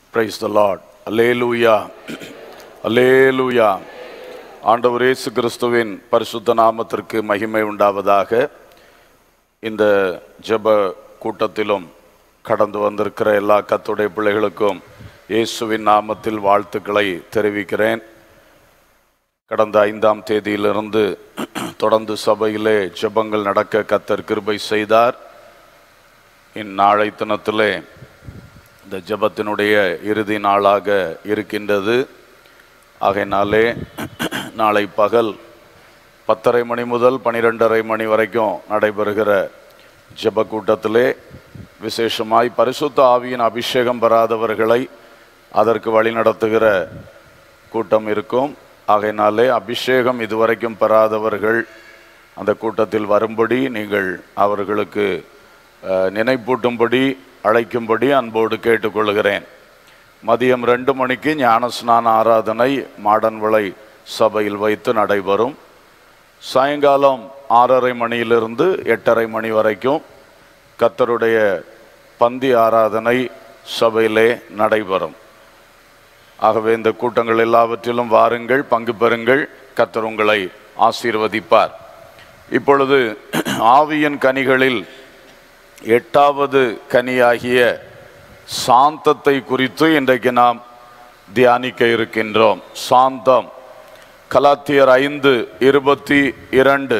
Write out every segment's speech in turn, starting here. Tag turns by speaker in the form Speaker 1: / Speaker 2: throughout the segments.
Speaker 1: Price the Lord அல்லேலூயா அல்லேலூயா ஆண்டவர் இயேசு கிறிஸ்துவின் பரிசுத்த நாமத்திற்கு மகிமை உண்டாவதாக இந்த ஜெப கூட்டத்திலும் கடந்து வந்திருக்கிற எல்லா கத்துடைய பிள்ளைகளுக்கும் இயேசுவின் நாமத்தில் வாழ்த்துக்களை தெரிவிக்கிறேன் கடந்த ஐந்தாம் தேதியிலிருந்து தொடர்ந்து சபையிலே ஜெபங்கள் நடக்க கத்தர் கிருபை செய்தார் இந்நாளை தினத்திலே இந்த ஜெபத்தினுடைய இறுதி நாளாக இருக்கின்றது ஆகையினாலே நாளை பகல் பத்தரை மணி முதல் பனிரெண்டரை மணி வரைக்கும் நடைபெறுகிற ஜெப கூட்டத்திலே விசேஷமாய் பரிசுத்த ஆவியின் அபிஷேகம் பெறாதவர்களை அதற்கு வழிநடத்துகிற கூட்டம் இருக்கும் ஆகையினாலே அபிஷேகம் இதுவரைக்கும் பெறாதவர்கள் அந்த கூட்டத்தில் வரும்படி நீங்கள் அவர்களுக்கு அஹ், நினைப்பூட்டும்படி அழைக்கும்படி அன்போடு கேட்டுக்கொள்கிறேன் மதியம் ரெண்டு மணிக்கு ஞானஸ்நான ஆராதனை மாடன்விளை சபையில் வைத்து நடைபெறும் சாயங்காலம் ஆறரை மணியிலிருந்து எட்டரை மணி வரைக்கும் கத்தருடைய பந்தி ஆராதனை சபையிலே நடைபெறும் ஆகவே இந்த கூட்டங்கள் எல்லாவற்றிலும் வாருங்கள் பங்கு பெறுங்கள் கத்தர் உங்களை ஆசீர்வதிப்பார் இப்பொழுது ஆவியின் கனிகளில் எட்டாவது கனியாகிய சாந்தத்தை குறித்து இன்றைக்கு நாம் தியானிக்க இருக்கின்றோம் சாந்தம் கலாத்தியர் ஐந்து இருபத்தி இரண்டு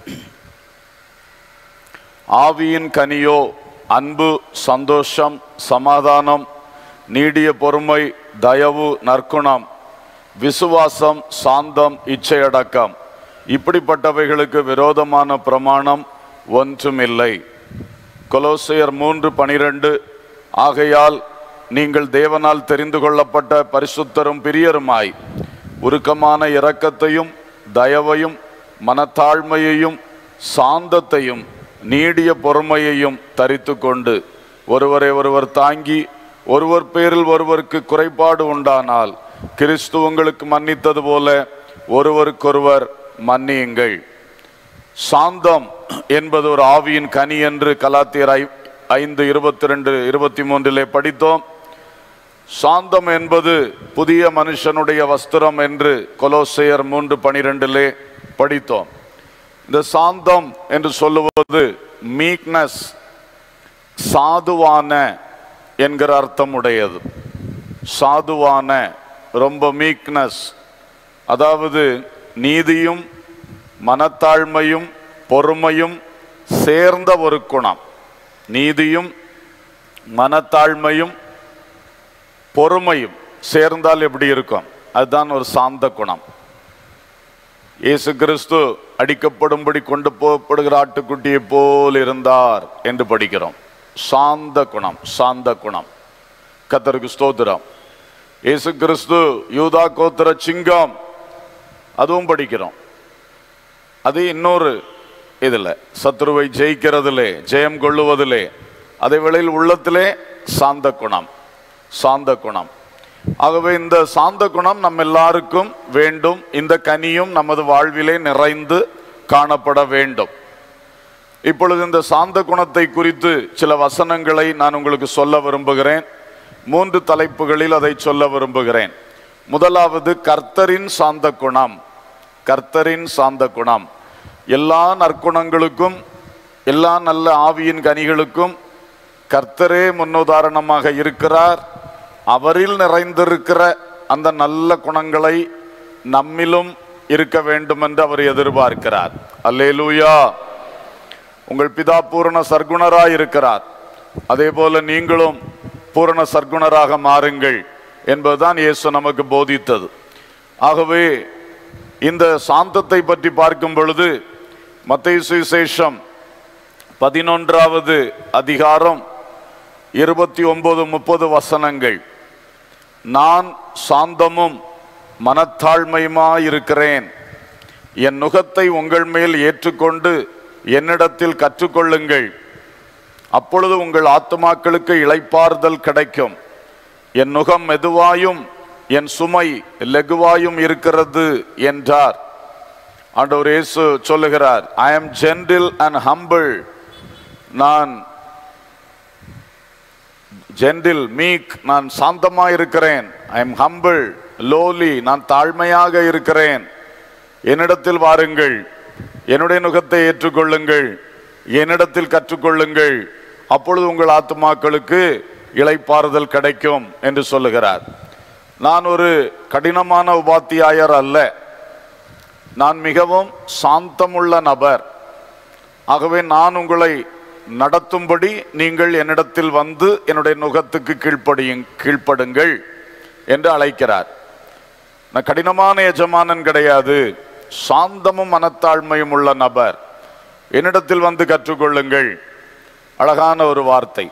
Speaker 1: ஆவியின் கனியோ அன்பு சந்தோஷம் சமாதானம் நீடிய பொறுமை தயவு நற்குணம் விசுவாசம் சாந்தம் இச்சையடக்கம் இப்படிப்பட்டவைகளுக்கு விரோதமான பிரமாணம் ஒன்றுமில்லை கொலோசையர் மூன்று பனிரெண்டு ஆகையால் நீங்கள் தேவனால் தெரிந்து கொள்ளப்பட்ட பரிசுத்தரும் பிரியருமாய் உருக்கமான இரக்கத்தையும் தயவையும் மனத்தாழ்மையையும் சாந்தத்தையும் நீடிய பொறுமையையும் தரித்து கொண்டு ஒருவரை ஒருவர் தாங்கி ஒருவர் பேரில் ஒருவருக்கு குறைபாடு உண்டானால் கிறிஸ்து உங்களுக்கு மன்னித்தது போல ஒருவருக்கொருவர் மன்னியுங்கள் சாந்தம் என்பது ஒரு ஆவியின் கனி என்று கலாத்தியர் ஐ- ஐந்து இருபத்தி ரெண்டு இருபத்தி மூன்றிலே படித்தோம் சாந்தம் என்பது புதிய மனுஷனுடைய வஸ்திரம் என்று கொலோசையர் மூன்று பனிரெண்டிலே படித்தோம் இந்த சாந்தம் என்று சொல்லுவது மீக்னஸ் சாதுவான என்கிற அர்த்தம் உடையது சாதுவான ரொம்ப மீக்னஸ் அதாவது நீதியும் மனத்தாழ்மையும் பொறுமையும் சேர்ந்த ஒரு குணம் நீதியும் மனத்தாழ்மையும் பொறுமையும் சேர்ந்தால் எப்படி இருக்கும் அதுதான் ஒரு சாந்த குணம் இயேசு கிறிஸ்து அடிக்கப்படும்படி கொண்டு போகப்படுகிற ஆட்டுக்குட்டியை போல் இருந்தார் என்று படிக்கிறோம் சாந்த குணம் சாந்த குணம் கத்தருக்கு ஸ்தோத்திரம் இயேசு கிறிஸ்து யூதா கோத்திர சிங்கம் அதுவும் படிக்கிறோம் அது இன்னொரு இதில் சத்ருவை ஜெயிக்கிறதிலே ஜெயம் கொள்ளுவதிலே அதே வேளையில் உள்ளத்திலே சாந்த குணம் சாந்த குணம் ஆகவே இந்த சாந்த குணம் நம்ம எல்லாருக்கும் வேண்டும் இந்த கனியும் நமது வாழ்விலே நிறைந்து காணப்பட வேண்டும் இப்பொழுது இந்த சாந்த குணத்தை குறித்து சில வசனங்களை நான் உங்களுக்கு சொல்ல விரும்புகிறேன் மூன்று தலைப்புகளில் அதை சொல்ல விரும்புகிறேன் முதலாவது கர்த்தரின் சாந்த குணம் கர்த்தரின் சாந்த குணம் எல்லா நற்குணங்களுக்கும் எல்லா நல்ல ஆவியின் கனிகளுக்கும் கர்த்தரே முன்னுதாரணமாக இருக்கிறார் அவரில் நிறைந்திருக்கிற அந்த நல்ல குணங்களை நம்மிலும் இருக்க வேண்டும் என்று அவர் எதிர்பார்க்கிறார் அல்லேலூயா உங்கள் பிதா பூரண சர்க்குணராய் இருக்கிறார் அதே போல நீங்களும் பூரண சர்க்குணராக மாறுங்கள் என்பதுதான் இயேசு நமக்கு போதித்தது ஆகவே இந்த சாந்தத்தை பற்றி பார்க்கும் பொழுது மத்திய சுவிசேஷம் பதினொன்றாவது அதிகாரம் இருபத்தி ஒன்பது முப்பது வசனங்கள் நான் சாந்தமும் மனத்தாழ்மையுமாயிருக்கிறேன் என் நுகத்தை உங்கள் மேல் ஏற்றுக்கொண்டு என்னிடத்தில் கற்றுக்கொள்ளுங்கள் அப்பொழுது உங்கள் ஆத்துமாக்களுக்கு இளைப்பாறுதல் கிடைக்கும் என் நுகம் மெதுவாயும் என் சுமை லெகுவாயும் இருக்கிறது என்றார் ஆண்டவர் இயேசு சொல்லுகிறார் I am gentle and humble நான் ஜென்டில் மீக் நான் சாந்தமா இருக்கிறேன் ஐ எம் ஹம்பிள் லோலி நான் தாழ்மையாக இருக்கிறேன் என்னிடத்தில் வாருங்கள் என்னுடைய நுகத்தை ஏற்றுக்கொள்ளுங்கள் என்னிடத்தில் கற்றுக்கொள்ளுங்கள் அப்பொழுது உங்கள் ஆத்துமாக்களுக்கு இளைப்பாறுதல் கிடைக்கும் என்று சொல்லுகிறார் நான் ஒரு கடினமான உபாத்தியாயர் அல்ல நான் மிகவும் சாந்தமுள்ள நபர் ஆகவே நான் உங்களை நடத்தும்படி நீங்கள் என்னிடத்தில் வந்து என்னுடைய நுகத்துக்கு கீழ்ப்படியும் கீழ்ப்படுங்கள் என்று அழைக்கிறார் நான் கடினமான எஜமானன் கிடையாது சாந்தமும் மனத்தாழ்மையும் உள்ள நபர் என்னிடத்தில் வந்து கற்றுக்கொள்ளுங்கள் அழகான ஒரு வார்த்தை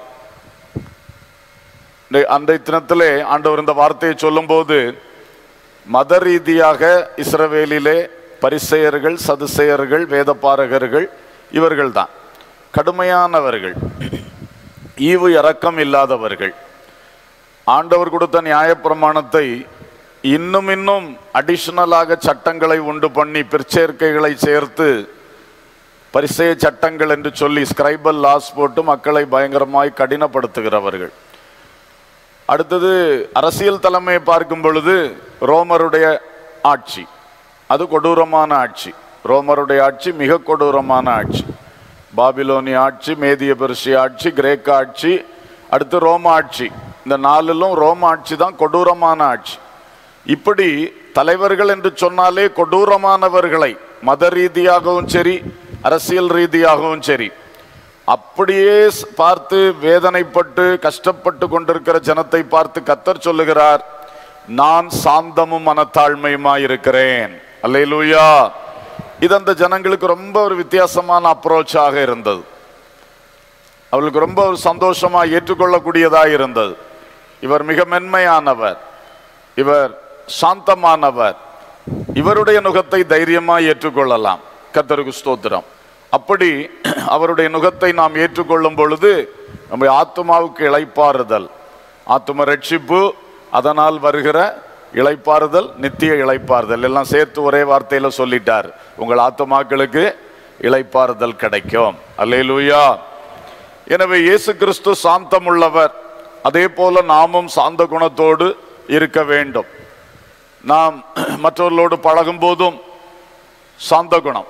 Speaker 1: இந்த- அன்றைய தினத்திலே ஆண்டவர் இந்த வார்த்தையை சொல்லும்போது மத ரீதியாக இஸ்ரவேலிலே பரிசெயர்கள் சதுசெயர்கள் வேதபாரகர்கள் இவர்கள்தான் கடுமையானவர்கள் ஈவு இரக்கம் இல்லாதவர்கள் ஆண்டவர் கொடுத்த நியாயப்பிரமாணத்தை இன்னும் இன்னும் அடிஷனலாக சட்டங்களை உண்டு பண்ணி பிற்சேர்க்கைகளை சேர்த்து பரிசெய சட்டங்கள் என்று சொல்லி ஸ்கிரைபல் லாஸ் போட்டு மக்களை பயங்கரமாய் கடினப்படுத்துகிறவர்கள் அடுத்தது அரசியல் தலைமையை பார்க்கும் பொழுது ரோமருடைய ஆட்சி அது கொடூரமான ஆட்சி ரோமருடைய ஆட்சி மிக கொடூரமான ஆட்சி பாபிலோனிய ஆட்சி மேதிய பெருசிய ஆட்சி கிரேக்க ஆட்சி அடுத்து ரோம ஆட்சி இந்த நாலிலும் ரோம ஆட்சி தான் கொடூரமான ஆட்சி இப்படி தலைவர்கள் என்று சொன்னாலே கொடூரமானவர்களை மத ரீதியாகவும் சரி அரசியல் ரீதியாகவும் சரி அப்படியே ஸ்- பார்த்து வேதனைப்பட்டு கஷ்டப்பட்டு கொண்டிருக்கிற ஜனத்தை பார்த்து கத்தர் சொல்லுகிறார் நான் சாந்தமும் மனத்தாழ்மையுமாய் இருக்கிறேன் அல்லேலூயா இது அந்த ஜனங்களுக்கு ரொம்ப ஒரு வித்தியாசமான அப்ரோச்சாக இருந்தது அவர்களுக்கு ரொம்ப ஒரு சந்தோஷமா ஏற்றுக்கொள்ளக்கூடியதா இருந்தது இவர் மிக மென்மையானவர் இவர் சாந்தமானவர் இவருடைய நுகத்தை தைரியமா ஏற்றுக்கொள்ளலாம் கத்தருக்கு ஸ்தோத்திரம் அப்படி அவருடைய நுகத்தை நாம் ஏற்றுக்கொள்ளும் பொழுது நம்ம ஆத்மாவுக்கு இளைப்பாறுதல் ஆத்ம ரட்சிப்பு அதனால் வருகிற இளைப்பாறுதல் நித்திய இளைப்பாறுதல் எல்லாம் சேர்த்து ஒரே வார்த்தையில சொல்லிட்டார் உங்கள் ஆத்மாக்களுக்கு இளைப்பாறுதல் கிடைக்கும் அல்லேலூயா எனவே இயேசு கிறிஸ்து சாந்தமுள்ளவர் அதே போல நாமும் சாந்த குணத்தோடு இருக்க வேண்டும் நாம் மற்றவர்களோடு பழகும் போதும் சாந்த குணம்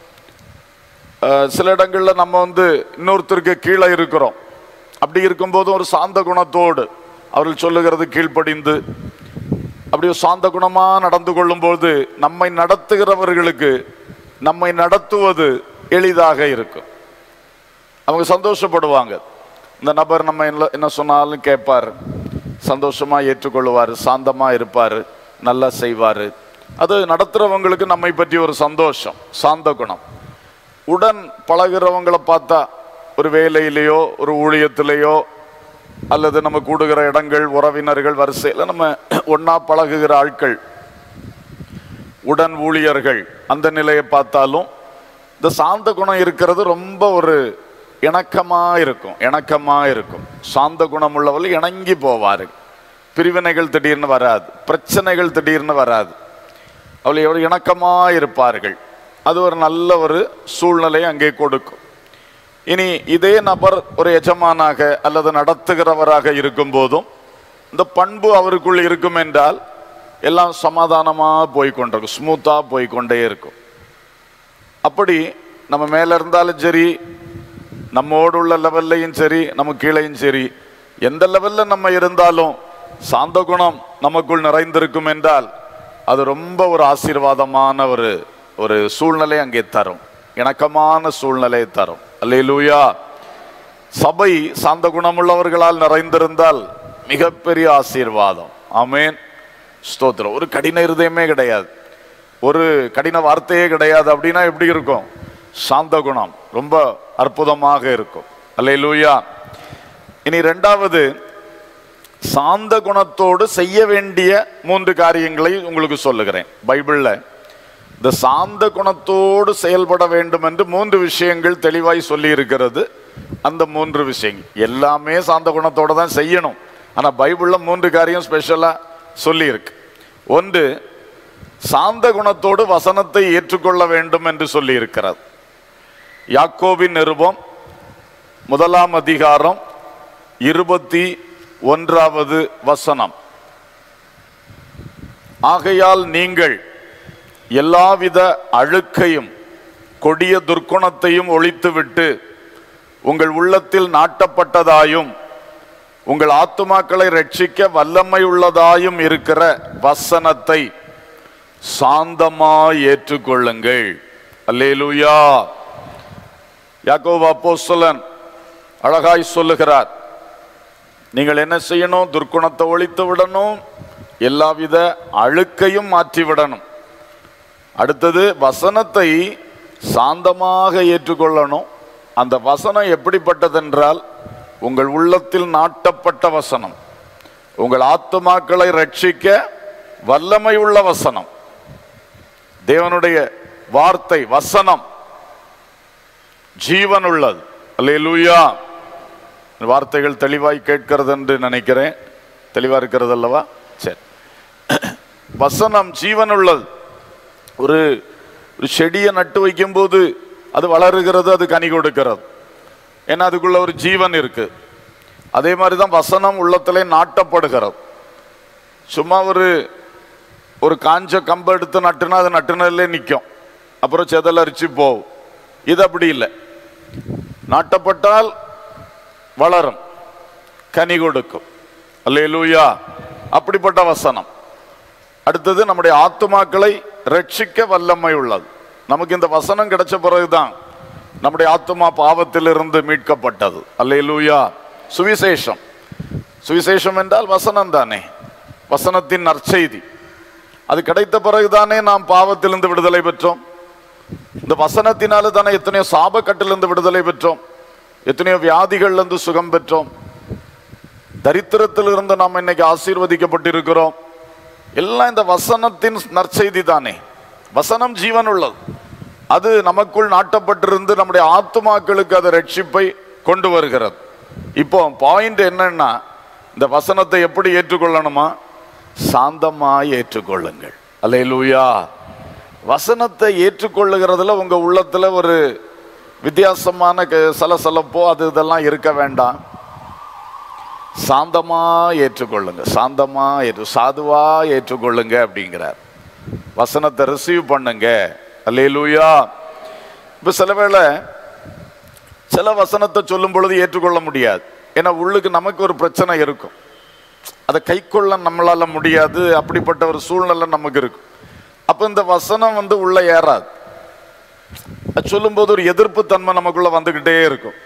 Speaker 1: அஹ், சில இடங்கள்ல நம்ம வந்து இன்னொருத்தருக்கு கீழே இருக்கிறோம் அப்படி இருக்கும்போதும் ஒரு சாந்த குணத்தோடு அவர்கள் சொல்லுகிறது கீழ்ப்படிந்து அப்படி ஒரு சாந்த குணமா நடந்து கொள்ளும்போது நம்மை நடத்துகிறவர்களுக்கு நம்மை நடத்துவது எளிதாக இருக்கும் அவங்க சந்தோஷப்படுவாங்க இந்த நபர் நம்ம என்ன என்ன சொன்னாலும் கேட்பார் சந்தோஷமா ஏற்றுக்கொள்வார் சாந்தமா இருப்பார் நல்லா செய்வார் அது நடத்துறவங்களுக்கு நம்மை பற்றி ஒரு சந்தோஷம் சாந்த குணம் உடன் பழகுறவங்களை பார்த்தா ஒரு வேலையிலேயோ ஒரு ஊழியத்திலேயோ அல்லது நம்ம கூடுகிற இடங்கள் உறவினர்கள் வரிசையில் நம்ம ஒண்ணா பழகுகிற ஆட்கள் உடன் ஊழியர்கள் அந்த நிலையை பார்த்தாலும் இந்த சாந்த குணம் இருக்கிறது ரொம்ப ஒரு இணக்கமா இருக்கும் இணக்கமா இருக்கும் சாந்த குணம் உள்ளவர்கள் இணங்கி போவாரு பிரிவினைகள் திடீர்னு வராது பிரச்சனைகள் திடீர்னு வராது அவள் எவ்வளவு இணக்கமா இருப்பார்கள் அது ஒரு நல்ல ஒரு சூழ்நிலையை அங்கே கொடுக்கும் இனி இதே நபர் ஒரு எஜமானாக அல்லது நடத்துகிறவராக இருக்கும் போதும் இந்த பண்பு அவருக்குள் இருக்கும் என்றால் எல்லாம் சமாதானமா போய் கொண்டிருக்கும் ஸ்மூத்தா போய் கொண்டே இருக்கும் அப்படி நம்ம மேல இருந்தாலும் சரி நம்மோடு உள்ள லெவல்லையும் சரி நம்ம கீழையும் சரி எந்த லெவல்ல நம்ம இருந்தாலும் சாந்த குணம் நமக்குள் நிறைந்திருக்கும் என்றால் அது ரொம்ப ஒரு ஆசீர்வாதமான ஒரு ஒரு சூழ்நிலை அங்கே தரும் இணக்கமான சூழ்நிலையை தரும் அல்லேலூயா சபை சாந்த குணமுள்ளவர்களால் நிறைந்திருந்தால் மிகப்பெரிய ஆசீர்வாதம் ஆமென் ஸ்தோத்திரம் ஒரு கடின இருதயமே கிடையாது ஒரு கடின வார்த்தையே கிடையாது அப்படின்னா எப்படி இருக்கும் சாந்த குணம் ரொம்ப அற்புதமாக இருக்கும் அல்லேலூயா இனி ரெண்டாவது சாந்த குணத்தோடு செய்ய வேண்டிய மூன்று காரியங்களை உங்களுக்கு சொல்லுகிறேன் பைபிள்ல இந்த சாந்த குணத்தோடு செயல்பட வேண்டும் என்று மூன்று விஷயங்கள் தெளிவாய் சொல்லி இருக்கிறது அந்த மூன்று விஷயங்கள் எல்லாமே சாந்த குணத்தோட தான் செய்யணும் ஆனா பைபிள்ல மூன்று காரியம் ஸ்பெஷலா சொல்லி இருக்கு ஒன்று சாந்த குணத்தோடு வசனத்தை ஏற்றுக்கொள்ள வேண்டும் என்று சொல்லி இருக்கிறது யாக்கோபின் நிருபம் முதலாம் அதிகாரம் இருபத்தி ஒன்றாவது வசனம் ஆகையால் நீங்கள் எல்லாவித அழுக்கையும் கொடிய துர்க்குணத்தையும் ஒழித்துவிட்டு உங்கள் உள்ளத்தில் நாட்டப்பட்டதாயும் உங்கள் ஆத்துமாக்களை ரட்சிக்க வல்லமை உள்ளதாயும் இருக்கிற வசனத்தை சாந்தமாய் ஏற்றுக்கொள்ளுங்கள் அல்லேலூயா யாக்கோபு அப்போஸ்தலன் அழகாய் சொல்லுகிறார் நீங்கள் என்ன செய்யணும் துர்க்குணத்தை ஒழித்து விடணும் எல்லாவித அழுக்கையும் மாற்றி விடணும் அடுத்தது வசனத்தை சாந்தமாக ஏற்றுக்கொள்ளணும் அந்த வசனம் எப்படிப்பட்டதென்றால் உங்கள் உள்ளத்தில் நாட்டப்பட்ட வசனம் உங்கள் ஆத்துமாக்களை ரட்சிக்க வல்லமை உள்ள வசனம் தேவனுடைய வார்த்தை வசனம் ஜீவன் உள்ளது அல்லேலூயா வார்த்தைகள் தெளிவாய் கேட்கிறது என்று நினைக்கிறேன் தெளிவா இருக்கிறது அல்லவா சரி வசனம் ஜீவன் உள்ளது ஒரு ஒரு செடியை நட்டு வைக்கும்போது அது வளருகிறது அது கனி கொடுக்கிறது ஏன்னா அதுக்குள்ள ஒரு ஜீவன் இருக்கு அதே மாதிரி தான் வசனம் உள்ளத்திலே நாட்டப்படுகிறது சும்மா ஒரு ஒரு காஞ்ச கம்பை எடுத்து நட்டுனா அது நட்டுனதுலே நிற்கும் அப்புறம் செதல் அரிச்சு போகும் இது அப்படி இல்லை நாட்டப்பட்டால் வளரும் கனி கொடுக்கும் அல்லேலூயா அப்படிப்பட்ட வசனம் அடுத்தது நம்முடைய ஆத்துமாக்களை ரட்சிக்க வல்லமை உள்ளது நமக்கு இந்த வசனம் கிடைச்ச பிறகுதான் நம்முடைய ஆத்துமா பாவத்திலிருந்து மீட்கப்பட்டது அல்லேலூயா சுவிசேஷம் சுவிசேஷம் என்றால் வசனம் தானே வசனத்தின் நற்செய்தி அது கிடைத்த பிறகுதானே நாம் பாவத்திலிருந்து விடுதலை பெற்றோம் இந்த வசனத்தினால தானே எத்தனையோ சாபக்கட்டிலிருந்து விடுதலை பெற்றோம் எத்தனையோ வியாதிகள்ல இருந்து சுகம் பெற்றோம் தரித்திரத்திலிருந்து நாம் இன்னைக்கு ஆசீர்வதிக்கப்பட்டிருக்கிறோம் எல்லாம் இந்த வசனத்தின் நற்செய்தி தானே வசனம் ஜீவன் உள்ளது அது நமக்குள் நாட்டப்பட்டிருந்து நம்முடைய ஆத்துமாக்களுக்கு அது ரட்சிப்பை கொண்டு வருகிறது இப்போ பாயிண்ட் என்னன்னா இந்த வசனத்தை எப்படி ஏற்றுக்கொள்ளணுமா சாந்தமாய் ஏற்றுக்கொள்ளுங்கள் அல்லேலூயா வசனத்தை ஏற்றுக்கொள்ளுகிறதுல உங்க உள்ளத்துல ஒரு வித்தியாசமான க- சலசலப்போ அது இதெல்லாம் இருக்க வேண்டாம் சாந்தமா ஏற்றுக்கொள்ளுங்க சாந்தமா ஏற்று சாதுவா ஏற்றுக்கொள்ளுங்க அப்படிங்கிறார் வசனத்தை ரிசீவ் பண்ணுங்க அல்லேலூயா இப்போ சில வேளை சில வசனத்தை சொல்லும் பொழுது ஏற்றுக்கொள்ள முடியாது ஏன்னா உள்ளுக்கு நமக்கு ஒரு பிரச்சனை இருக்கும் அதை கைக்கொள்ள நம்மளால முடியாது அப்படிப்பட்ட ஒரு சூழ்நிலை நமக்கு இருக்கும் அப்போ இந்த வசனம் வந்து உள்ள ஏறாது அது சொல்லும்போது ஒரு எதிர்ப்பு தன்மை நமக்குள்ள வந்துகிட்டே இருக்கும்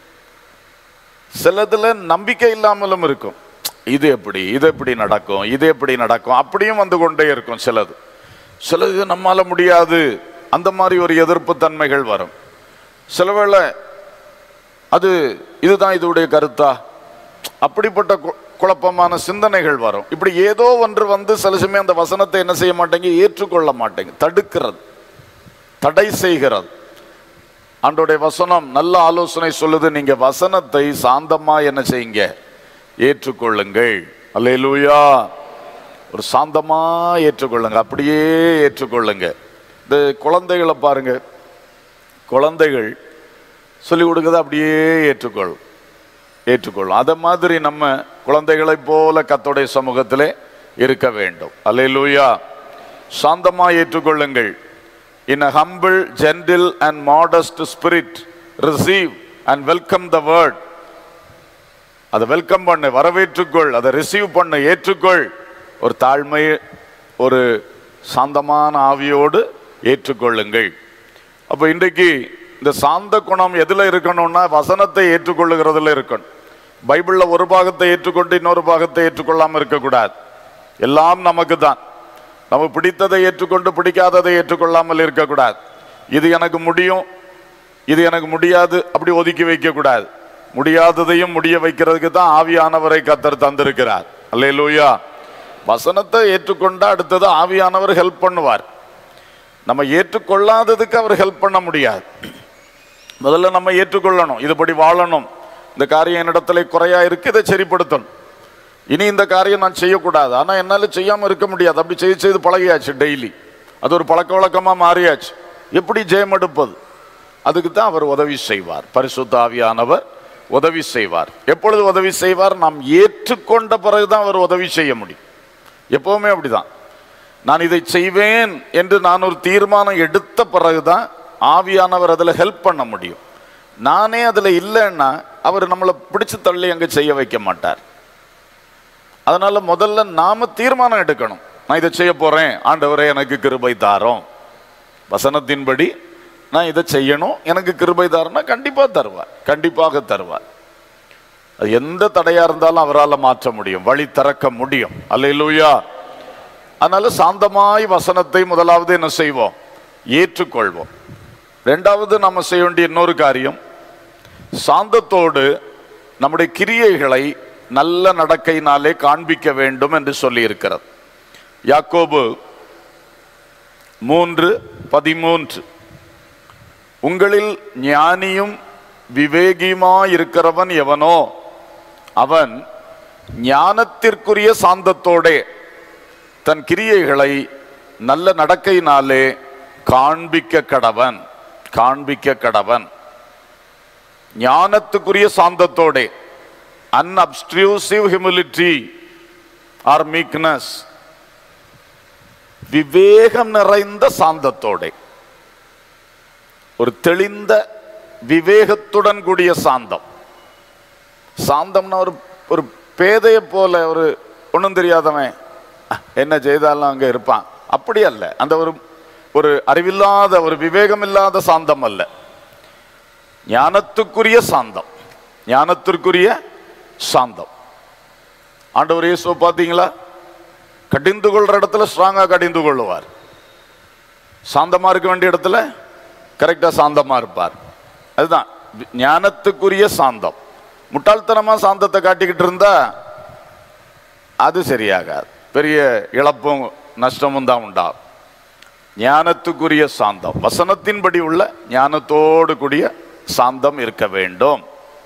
Speaker 1: சிலதுல நம்பிக்கை இல்லாமலும் இருக்கும் இது எப்படி இது எப்படி நடக்கும் இது எப்படி நடக்கும் அப்படியும் வந்து கொண்டே இருக்கும் சிலது சிலது நம்மால முடியாது அந்த மாதிரி ஒரு எதிர்ப்பு தன்மைகள் வரும் சில வேளை அது இதுதான் இதோடைய கருத்தா அப்படிப்பட்ட கு- குழப்பமான சிந்தனைகள் வரும் இப்படி ஏதோ ஒன்று வந்து சில சமயம் அந்த வசனத்தை என்ன செய்ய மாட்டேங்க ஏற்றுக்கொள்ள மாட்டேங்க தடுக்கிறது தடை செய்கிறது ஆண்டோடைய வசனம் நல்ல ஆலோசனை சொல்லுது நீங்க வசனத்தை சாந்தமா என்ன செய்யுங்க ஏற்றுக்கொள்ளுங்கள் அல்லேலூயா ஒரு சாந்தமா ஏற்றுக்கொள்ளுங்க அப்படியே ஏற்றுக்கொள்ளுங்க இந்த குழந்தைகளை பாருங்க குழந்தைகள் சொல்லி கொடுக்கறத அப்படியே ஏற்றுக்கொள்ளும் ஏற்றுக்கொள்ளும் அதை மாதிரி நம்ம குழந்தைகளைப் போல கத்தோடைய சமூகத்திலே இருக்க வேண்டும் அல்லேலூயா சாந்தமா ஏற்றுக்கொள்ளுங்கள் in a humble gentle and modest spirit receive and welcome the word அதை வெல்கம் பண்ணு வரவேற்றுக்கொள் அதை ரிசீவ் பண்ணு ஏற்றுக்கொள் ஒரு தாழ்மை ஒரு சாந்தமான ஆவியோடு ஏற்றுக்கொள்ளுங்கள் அப்போ இன்றைக்கு இந்த சாந்த குணம் எதுல இருக்கணும்னா வசனத்தை ஏற்றுக்கொள்ளுகிறதுல இருக்கணும் பைபிள்ல ஒரு பாகத்தை ஏற்றுக்கொண்டு இன்னொரு பாகத்தை ஏற்றுக்கொள்ளாம இருக்கக்கூடாது எல்லாம் நமக்கு தான் நமக்கு பிடித்ததை ஏற்றுக்கொண்டு பிடிக்காததை ஏற்றுக்கொள்ளாமல் இருக்கக்கூடாது இது எனக்கு முடியும் இது எனக்கு முடியாது அப்படி ஒதுக்கி வைக்க கூடாது முடியாததையும் முடிய வைக்கிறதுக்கு தான் ஆவியானவரை கத்தர் தந்திருக்கிறார் அல்லேலூயா வசனத்தை ஏற்றுக்கொண்டா அடுத்தது ஆவியானவர் ஹெல்ப் பண்ணுவார் நம்ம ஏற்றுக்கொள்ளாததுக்கு அவர் ஹெல்ப் பண்ண முடியாது முதல்ல நம்ம ஏற்றுக்கொள்ளணும் இதுபடி வாழணும் இந்த காரியம் என்னிடத்துல குறையா இருக்கு இதை சரிப்படுத்தணும் இனி இந்த காரியம் நான் செய்யக்கூடாது ஆனா என்னால செய்யாம இருக்க முடியாது அப்படி செய்து செய்து பழகியாச்சு டெய்லி அது ஒரு பழக்க வழக்கமா மாறியாச்சு எப்படி ஜெயம் எடுப்பது அதுக்கு தான் அவர் உதவி செய்வார் பரிசுத்த ஆவியானவர் உதவி செய்வார் எப்பொழுது உதவி செய்வார் நாம் ஏற்றுக்கொண்ட பிறகுதான் அவர் உதவி செய்ய முடியும் எப்பவுமே அப்படிதான் நான் இதை செய்வேன் என்று நான் ஒரு தீர்மானம் எடுத்த பிறகுதான் ஆவியானவர் அதில் ஹெல்ப் பண்ண முடியும் நானே அதில் இல்லைன்னா அவர் நம்மளை பிடிச்சு தள்ளி அங்கே செய்ய வைக்க மாட்டார் அதனால முதல்ல நாம தீர்மானம் எடுக்கணும் நான் இதை செய்ய போறேன் ஆண்டவரே எனக்கு கிருபை தாரோம் வசனத்தின்படி நான் இதை செய்யணும் எனக்கு கிருபை தாரனா கண்டிப்பா தருவார் கண்டிப்பாக தருவார் அது எந்த தடையா இருந்தாலும் அவரால் மாற்ற முடியும் வழி திறக்க முடியும் அல்லேலூயா அதனால சாந்தமாய் வசனத்தை முதலாவது என்ன செய்வோம் ஏற்றுக்கொள்வோம் ரெண்டாவது நம்ம செய்ய வேண்டிய இன்னொரு காரியம் சாந்தத்தோடு நம்முடைய கிரியைகளை நல்ல நடக்கையினாலே காண்பிக்க வேண்டும் என்று சொல்லி இருக்கிறது யாக்கோபு மூன்று பதிமூன்று உங்களில் ஞானியும் விவேகியுமாயிருக்கிறவன் எவனோ அவன் ஞானத்திற்குரிய சாந்தத்தோடே தன் கிரியைகளை நல்ல நடக்கையினாலே காண்பிக்க கடவன் காண்பிக்க கடவன் ஞானத்துக்குரிய சாந்தத்தோடே அன்அப்ஸ்ட்ரூசிவ் ஹியூமிலிட்டி ஆர் மீக்னஸ் விவேகம் நிறைந்த சாந்தத்தோடே ஒரு தெளிந்த விவேகத்துடன் கூடிய சாந்தம் சாந்தம்னா ஒரு ஒரு பேதைய போல ஒரு ஒன்றும் தெரியாதவன் அஹ், என்ன செய்தாலும் அங்க இருப்பான் அப்படி அல்ல அந்த ஒரு ஒரு அறிவில்லாத ஒரு விவேகம் இல்லாத சாந்தம் அல்ல ஞானத்துக்குரிய சாந்தம் ஞானத்திற்குரிய சாந்தம் ஆண்டவர் இயேசு பார்த்தீங்களா கடிந்து கொள்ற இடத்துல ஸ்ட்ராங்கா கடிந்து கொள்ளுவார் சாந்தமா இருக்க வேண்டிய இடத்துல கரெக்டா சாந்தமா இருப்பார் அதுதான் வி- ஞானத்துக்குரிய சாந்தம் முட்டாள்தனமா சாந்தத்தை காட்டிக்கிட்டு இருந்தா அது சரியாகாது பெரிய இழப்பும் நஷ்டமும் தான் உண்டாகும் ஞானத்துக்குரிய சாந்தம் வசனத்தின்படி உள்ள ஞானத்தோடு கூடிய சாந்தம் இருக்க வேண்டும்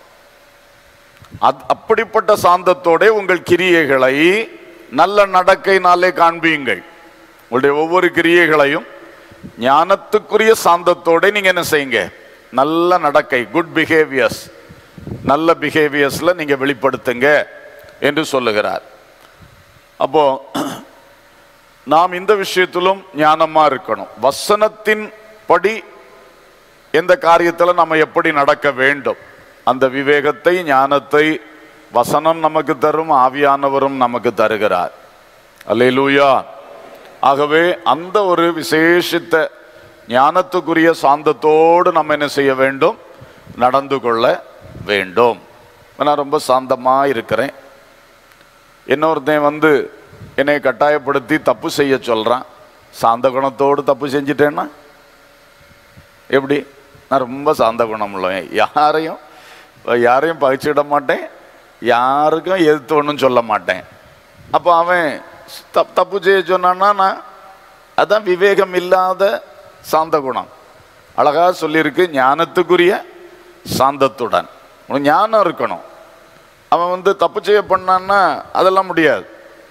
Speaker 1: அத்- அப்படிப்பட்ட சாந்தத்தோட உங்கள் கிரியைகளை நல்ல நடக்கையினாலே காண்பியுங்கள் உங்களுடைய ஒவ்வொரு கிரியைகளையும் ஞானத்துக்குரிய சாந்தத்தோட நீங்க என்ன செய்யுங்க நல்ல நடக்கை குட் பிஹேவியர்ஸ் நல்ல பிஹேவியர்ஸ்ல நீங்க வெளிப்படுத்துங்க என்று சொல்லுகிறார் அப்போ நாம் இந்த விஷயத்திலும் ஞானமா இருக்கணும் வசனத்தின் படி எந்த காரியத்தில் நம்ம எப்படி நடக்க வேண்டும் அந்த விவேகத்தை ஞானத்தை வசனம் நமக்கு தரும் ஆவியானவரும் நமக்கு தருகிறார் அல்லேலூயா ஆகவே அந்த ஒரு விசேஷித்த ஞானத்துக்குரிய சாந்தத்தோடு நம்ம என்ன செய்ய வேண்டும் நடந்து கொள்ள வேண்டும் நான் ரொம்ப சாந்தமா இருக்கிறேன் இன்னொருத்தன் வந்து என்னை கட்டாயப்படுத்தி தப்பு செய்ய சொல்றான் சாந்த குணத்தோடு தப்பு செஞ்சிட்டேன்னா எப்படி நான் ரொம்ப சாந்த குணம் உள்ளவன் யாரையும் யாரையும் பகிச்சிட மாட்டேன் யாருக்கும் எதிர்த்து ஒன்றும் சொல்ல மாட்டேன் அப்போ அவன் தப் தப்பு செய்ய சொன்னான்னா நான் அதான் விவேகம் இல்லாத சாந்த குணம் அழகா சொல்லியிருக்கு ஞானத்துக்குரிய சாந்தத்துடன் உனக்கு ஞானம் இருக்கணும் அவன் வந்து தப்பு செய்ய பண்ணான்னா அதெல்லாம் முடியாது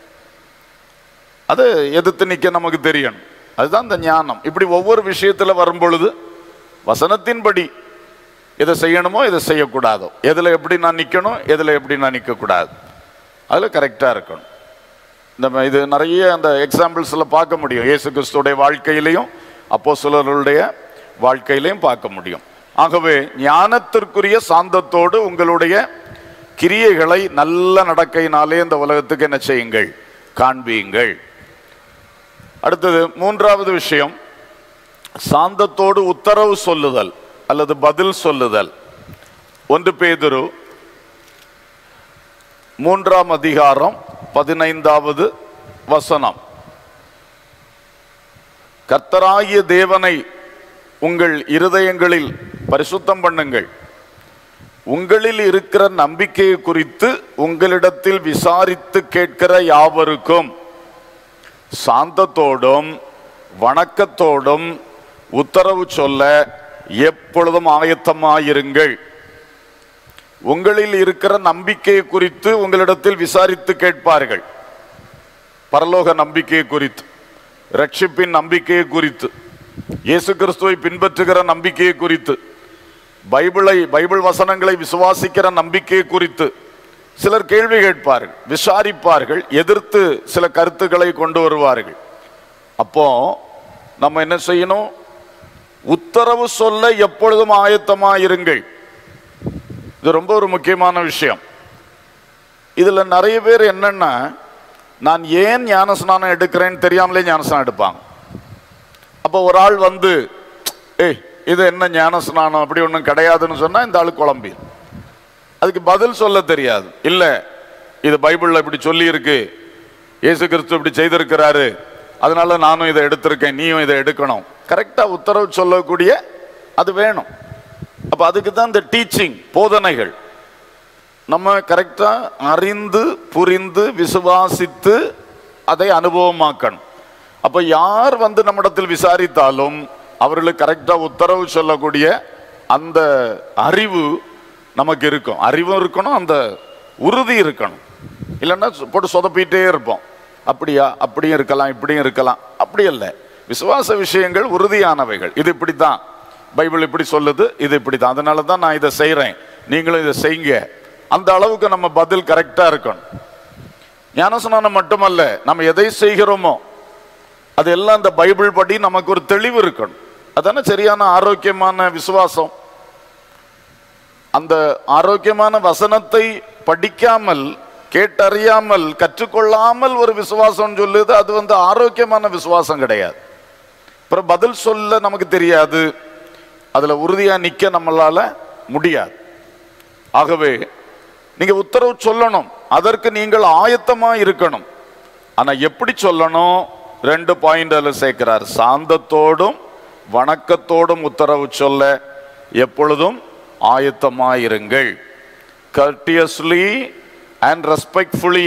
Speaker 1: அது எதிர்த்து நிற்க நமக்கு தெரியணும் அதுதான் இந்த ஞானம் இப்படி ஒவ்வொரு விஷயத்தில் வரும்பொழுது வசனத்தின்படி எதை செய்யணுமோ எதை செய்யக்கூடாதோ எதில் எப்படி நான் நிற்கணும் எதில் எப்படி நான் நிற்கக்கூடாது அதில் கரெக்டாக இருக்கணும் நம்ம இது நிறைய அந்த எக்ஸாம்பிள்ஸில் பார்க்க முடியும் இயேசு கிறிஸ்துடைய வாழ்க்கையிலையும் அப்போ வாழ்க்கையிலையும் பார்க்க முடியும் ஆகவே ஞானத்திற்குரிய சாந்தத்தோடு உங்களுடைய கிரியைகளை நல்ல நடக்கையினாலே இந்த உலகத்துக்கு என்ன செய்யுங்கள் காண்பியுங்கள் அடுத்தது மூன்றாவது விஷயம் சாந்தத்தோடு உத்தரவு சொல்லுதல் அல்லது பதில் சொல்லுதல் ஒன்று பேதுரு மூன்றாம் அதிகாரம் பதினைந்தாவது வசனம் கர்த்தராகிய தேவனை உங்கள் இருதயங்களில் பரிசுத்தம் பண்ணுங்கள் உங்களில் இருக்கிற நம்பிக்கையை குறித்து உங்களிடத்தில் விசாரித்து கேட்கிற யாவருக்கும் சாந்தத்தோடும் வணக்கத்தோடும் உத்தரவு சொல்ல எப்பொழுதும் ஆயத்தமாயிருங்கள் உங்களில் இருக்கிற நம்பிக்கையை குறித்து உங்களிடத்தில் விசாரித்து கேட்பார்கள் பரலோக நம்பிக்கையை குறித்து ரட்சிப்பின் நம்பிக்கையை குறித்து இயேசு கிறிஸ்துவை பின்பற்றுகிற நம்பிக்கையை குறித்து பைபிளை பைபிள் வசனங்களை விசுவாசிக்கிற நம்பிக்கை குறித்து சிலர் கேள்வி கேட்பார்கள் விசாரிப்பார்கள் எதிர்த்து சில கருத்துக்களை கொண்டு வருவார்கள் அப்போ நம்ம என்ன செய்யணும் உத்தரவு சொல்ல எப்பொழுதும் ஆயத்தமாயிருங்கள் இது ரொம்ப ஒரு முக்கியமான விஷயம் இதுல நிறைய பேர் என்னன்னா நான் ஏன் ஞானஸ்நானம் எடுக்கிறேன்னு தெரியாமலே ஞானஸ்நானம் எடுப்பாங்க அப்போ ஒரு ஆள் வந்து ஏய் இது என்ன ஞானஸ்நானம் அப்படி ஒன்றும் கிடையாதுன்னு சொன்னா இந்த ஆளு குழம்பி அதுக்கு பதில் சொல்ல தெரியாது இல்ல இது பைபிள்ல இப்படி சொல்லி இருக்கு இயேசு கிறிஸ்து இப்படி செய்திருக்கிறாரு அதனால நானும் இதை எடுத்திருக்கேன் நீயும் இதை எடுக்கணும் கரெக்டா உத்தரவு சொல்லக்கூடிய அது வேணும் அப்ப அதுக்கு தான் இந்த டீச்சிங் போதனைகள் நம்ம கரெக்டா அறிந்து புரிந்து விசுவாசித்து அதை அனுபவமாக்கணும் அப்ப யார் வந்து நம்மிடத்தில் விசாரித்தாலும் அவர்களுக்கு கரெக்டா உத்தரவு சொல்லக்கூடிய அந்த அறிவு நமக்கு இருக்கும் அறிவும் இருக்கணும் அந்த உறுதி இருக்கணும் இல்லைன்னா சு- போட்டு சொதப்பிட்டே இருப்போம் அப்படியா அப்படியும் இருக்கலாம் இப்படியும் இருக்கலாம் அப்படி இல்லை விசுவாச விஷயங்கள் உறுதியானவைகள் இது இப்படித்தான் பைபிள் இப்படி சொல்லுது இது இப்படித்தான் அதனால தான் நான் இதை செய்றேன் நீங்களும் இதை செய்யுங்க அந்த அளவுக்கு நம்ம பதில் கரெக்டா இருக்கணும் ஞானஸ்நானம் மட்டுமல்ல நம்ம எதை செய்கிறோமோ அது எல்லாம் அந்த பைபிள் படி நமக்கு ஒரு தெளிவு இருக்கணும் அதானே சரியான ஆரோக்கியமான விசுவாசம் அந்த ஆரோக்கியமான வசனத்தை படிக்காமல் கேட்டறியாமல் கற்றுக்கொள்ளாமல் ஒரு விசுவாசம் சொல்லுது அது வந்து ஆரோக்கியமான விசுவாசம் கிடையாது அப்புறம் பதில் சொல்ல நமக்கு தெரியாது அதுல உறுதியா நிக்க நம்மளால முடியாது ஆகவே நீங்க உத்தரவு சொல்லணும் அதற்கு நீங்கள் ஆயத்தமா இருக்கணும் ஆனா எப்படி சொல்லணும் ரெண்டு பாயிண்ட் அதில் சேர்க்கிறார் சாந்தத்தோடும் வணக்கத்தோடும் உத்தரவு சொல்ல எப்பொழுதும் ஆயத்தமாயிருங்கள் கர்டியஸ்லி அண்ட் ரெஸ்பெக்ட்ஃபுல்லி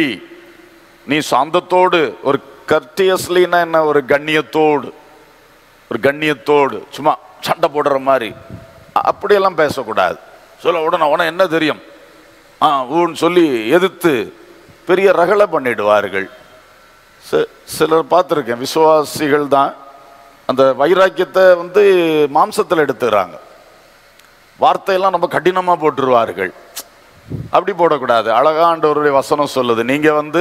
Speaker 1: நீ சாந்தத்தோடு ஒரு கர்டியஸ்லின்னா என்ன ஒரு கண்ணியத்தோடு ஒரு கண்ணியத்தோடு சும்மா சண்டை போடுற மாதிரி அ- அப்படியெல்லாம் பேசக்கூடாது சொல்ல உடனே உடனே என்ன தெரியும் ஆ ஊன்னு சொல்லி எதிர்த்து பெரிய ரகளை பண்ணிடுவார்கள் சி- சிலர் பார்த்துருக்கேன் விசுவாசிகள் தான் அந்த வைராக்கியத்தை வந்து மாம்சத்தில் எடுத்துக்கிறாங்க வார்த்தையெல்லாம் ரொம்ப கடினமாக போட்டுருவார்கள் அப்படி போடக்கூடாது அழகாண்டவருடைய வசனம் சொல்லுது நீங்க வந்து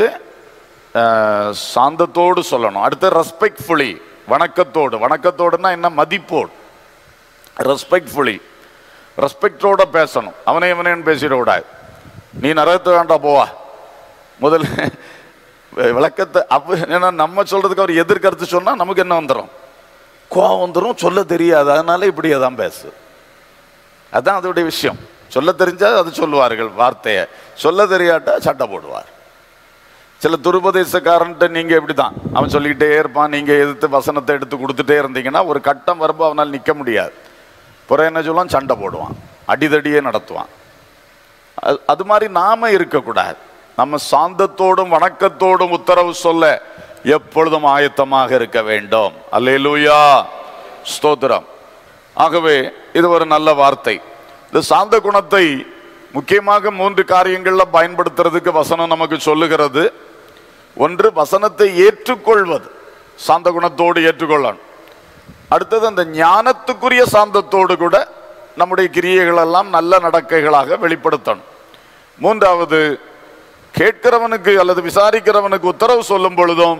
Speaker 1: அஹ், சாந்தத்தோடு சொல்லணும் அடுத்து ரெஸ்பெக்ட்ஃபுல்லி வணக்கத்தோடு வணக்கத்தோடுன்னா என்ன மதிப்போடு ரெஸ்பெக்ட்ஃபுல்லி ரெஸ்பெக்டோட பேசணும் அவனே இவனேன்னு பேசிடக்கூடாது நீ நரகத்து வேண்டாம் போவா முதல்ல விளக்கத்தை அப்ப ஏன்னா நம்ம சொல்றதுக்கு அவர் எதிர்கருத்து சொன்னா நமக்கு என்ன வந்துடும் கோவம் வந்துடும் சொல்ல தெரியாது அதனால இப்படியே தான் பேசு அதான் அதோடைய விஷயம் சொல்ல தெரிஞ்சா அது சொல்லுவார்கள் வார்த்தையை சொல்ல தெரியாட்டா சட்டை போடுவார் சில துருபதேசக்காரன்ட்ட நீங்க இப்படிதான் அவன் சொல்லிக்கிட்டே இருப்பான் நீங்க எதிர்த்து வசனத்தை எடுத்து கொடுத்துட்டே இருந்தீங்கன்னா ஒரு கட்டம் வரும்போது அவனால் நிக்க முடியாது புற என்ன சொல்லுவான் சண்டை போடுவான் அடிதடியே நடத்துவான் அது- அது மாதிரி நாம இருக்கக்கூடாது நம்ம சாந்தத்தோடும் வணக்கத்தோடும் உத்தரவு சொல்ல எப்பொழுதும் ஆயத்தமாக இருக்க வேண்டும் அல்லேலூயா ஸ்தோத்திரம் ஆகவே இது ஒரு நல்ல வார்த்தை இந்த சாந்த குணத்தை முக்கியமாக மூன்று காரியங்கள்ல பயன்படுத்துறதுக்கு வசனம் நமக்கு சொல்லுகிறது ஒன்று வசனத்தை ஏற்றுக்கொள்வது சாந்த குணத்தோடு ஏற்றுக்கொள்ளணும் அடுத்தது அந்த ஞானத்துக்குரிய சாந்தத்தோடு கூட நம்முடைய கிரியைகள் எல்லாம் நல்ல நடக்கைகளாக வெளிப்படுத்தணும் மூன்றாவது கேட்கிறவனுக்கு அல்லது விசாரிக்கிறவனுக்கு உத்தரவு சொல்லும் பொழுதும்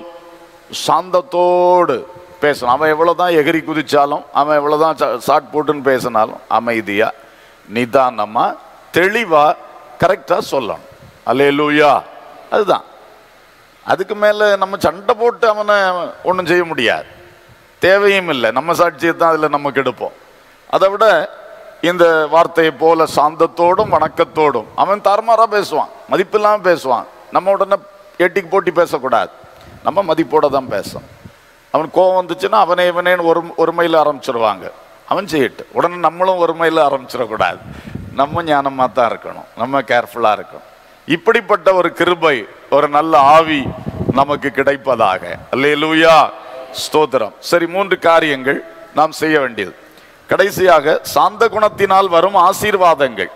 Speaker 1: சாந்தத்தோடு பேசணும் அவன் எவ்வளவுதான் எகிரி குதிச்சாலும் அவன் எவ்வளவுதான் ச- சாட் போட்டுன்னு பேசினாலும் அமைதியா நிதானமா தெளிவா கரெக்டா சொல்லணும் அல்லேலூயா அதுதான் அதுக்கு மேல நம்ம சண்டை போட்டு அவனை ஒன்றும் செய்ய முடியாது தேவையும் இல்லை நம்ம சாட்சியை தான் அதில் நம்ம கெடுப்போம் அதை விட இந்த வார்த்தையை போல சாந்தத்தோடும் வணக்கத்தோடும் அவன் தாறுமாறா பேசுவான் மதிப்பில்லாம பேசுவான் நம்ம உடனே எட்டிக்கு போட்டி பேசக்கூடாது நம்ம மதிப்போட தான் பேசணும் அவன் கோவம் வந்துச்சுன்னா அவனே இவனேன்னு ஒரு ஒருமையில் ஆரம்பிச்சிருவாங்க அவன் செய்யட்டு உடனே நம்மளும் ஒருமையில் ஆரம்பிச்சிடக்கூடாது நம்ம ஞானமாக தான் இருக்கணும் நம்ம கேர்ஃபுல்லாக இருக்கணும் இப்படிப்பட்ட ஒரு கிருபை ஒரு நல்ல ஆவி நமக்கு கிடைப்பதாக அல்லேலூயா ஸ்தோத்திரம் சரி மூன்று காரியங்கள் நாம் செய்ய வேண்டியது கடைசியாக சாந்த குணத்தினால் வரும் ஆசீர்வாதங்கள்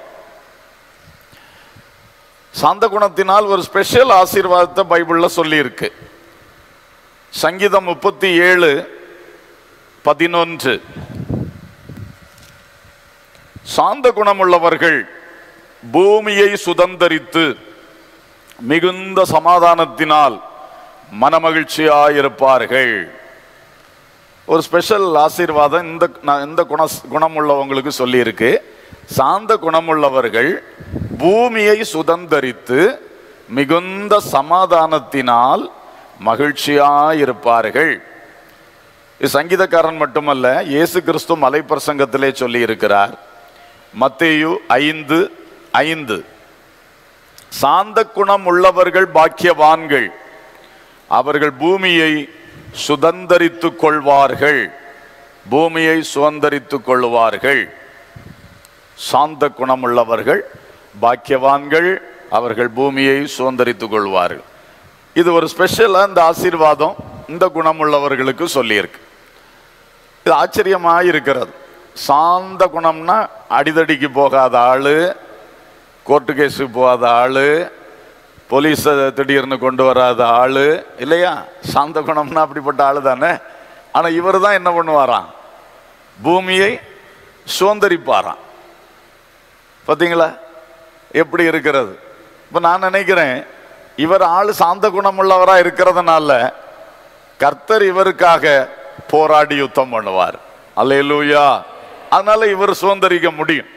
Speaker 1: சாந்த குணத்தினால் ஒரு ஸ்பெஷல் ஆசீர்வாதத்தை பைபிள்ல சொல்லி இருக்கு சங்கீதம் முப்பத்தி ஏழு பதினொன்று சாந்த குணமுள்ளவர்கள் பூமியை சுதந்தரித்து மிகுந்த சமாதானத்தினால் மனமகிழ்ச்சியாயிருப்பார்கள் ஒரு ஸ்பெஷல் ஆசீர்வாதம் இந்த நான் இந்த குண குணமுள்ளவங்களுக்கு சொல்லியிருக்கு சாந்த குணமுள்ளவர்கள் பூமியை சுதந்தரித்து மிகுந்த சமாதானத்தினால் மகிழ்ச்சியாயிருப்பார்கள் இது சங்கீதக்காரன் மட்டுமல்ல இயேசு கிறிஸ்து மலை பிரசங்கத்திலே சொல்லி இருக்கிறார் மத்தேயு ஐந்து ஐந்து சாந்த குணம் உள்ளவர்கள் பாக்கியவான்கள் அவர்கள் பூமியை சுதந்தரித்துக் கொள்வார்கள் பூமியை சுதந்தரித்துக் கொள்வார்கள் சாந்த குணமுள்ளவர்கள் பாக்கியவான்கள் அவர்கள் பூமியை சுதந்தரித்துக் கொள்வார்கள் இது ஒரு ஸ்பெஷலா இந்த ஆசீர்வாதம் இந்த குணமுள்ளவர்களுக்கு சொல்லியிருக்கு இது ஆச்சரியமாக இருக்கிறது சாந்த குணம்னா அடிதடிக்கு போகாத ஆளு கோர்ட்டு கேஸுக்கு போகாத ஆளு போலீஸை திடீர்னு கொண்டு வராத ஆளு இல்லையா சாந்த குணம்னா அப்படிப்பட்ட ஆளு தானே ஆனால் இவர் தான் என்ன பண்ணுவாராம் பூமியை சுதந்திரிப்பாராம் பார்த்தீங்களா எப்படி இருக்கிறது இப்போ நான் நினைக்கிறேன் இவர் ஆள் சாந்த குணமுள்ளவரா இருக்கிறதுனால கர்த்தர் இவருக்காக போராடி யுத்தம் பண்ணுவார் அல்லேலூயா அதனால இவர் சுதந்திரிக்க முடியும்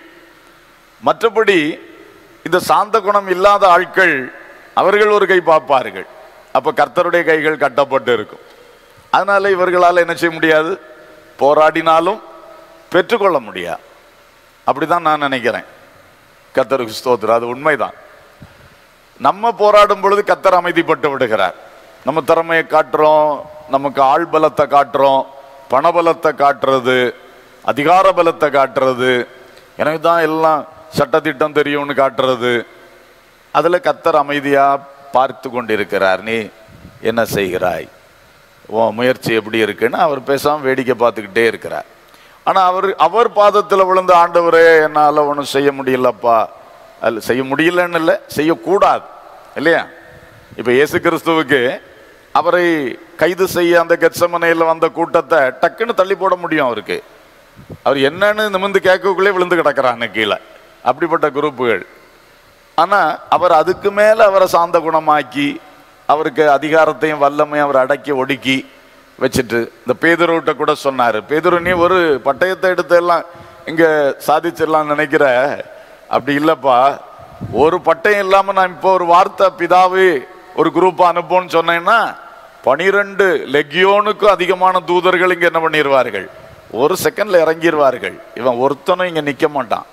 Speaker 1: மற்றபடி இந்த சாந்த குணம் இல்லாத ஆட்கள் அவர்கள் ஒரு கை பார்ப்பார்கள் அப்ப கர்த்தருடைய கைகள் கட்டப்பட்டு இருக்கும் அதனால இவர்களால் என்ன செய்ய முடியாது போராடினாலும் பெற்றுக்கொள்ள முடியாது அப்படிதான் நான் நினைக்கிறேன் கர்த்தருக்கு ஸ்தோத்திரம் அது உண்மைதான் நம்ம போராடும் பொழுது கத்தர் அமைதிப்பட்டு விடுகிறார் நம்ம திறமையை காட்டுறோம் நமக்கு ஆள் பலத்தை காட்டுறோம் பணபலத்தை காட்டுறது அதிகார பலத்தை காட்டுறது எனக்கு தான் எல்லாம் சட்டத்திட்டம் தெரியும்னு காட்டுறது அதுல கத்தர் அமைதியா பார்த்து கொண்டிருக்கிறார் நீ என்ன செய்கிறாய் உன் முயற்சி எப்படி இருக்குன்னு அவர் பேசாம வேடிக்கை பார்த்துக்கிட்டே இருக்கிறார் ஆனா அவர் அவர் பாதத்தில் விழுந்த ஆண்டவரே என்னால ஒன்றும் செய்ய முடியலப்பா அது செய்ய முடியலன்னு இல்லை செய்யக்கூடாது இல்லையா இப்ப இயேசு கிறிஸ்துவுக்கு அவரை கைது செய்ய அந்த கெட்சமனையில் வந்த கூட்டத்தை டக்குன்னு தள்ளி போட முடியும் அவருக்கு அவர் என்னன்னு நிமிந்து கேட்கக்குள்ளே விழுந்து கிடக்குறாங்க கீழே அப்படிப்பட்ட குரூப்புகள் ஆனா அவர் அதுக்கு மேல அவரை சாந்த குணமாக்கி அவருக்கு அதிகாரத்தையும் வல்லமையும் அவர் அடக்கி ஒடுக்கி வச்சுட்டு இந்த பேதுருவிட்ட கூட சொன்னாரு பேதுரு நீ ஒரு பட்டயத்தை எடுத்து எல்லாம் இங்க சாதிச்சிடலாம் நினைக்கிற அப்படி இல்லப்பா ஒரு பட்டயம் இல்லாம நான் இப்போ ஒரு வார்த்தை பிதாவு ஒரு குரூப் அனுப்புன்னு சொன்னேன்னா பனிரெண்டு லெக்யோனுக்கும் அதிகமான தூதர்கள் இங்க என்ன பண்ணிடுவார்கள் ஒரு செகண்ட்ல இறங்கிடுவார்கள் இவன் ஒருத்தனும் இங்க நிக்க மாட்டான்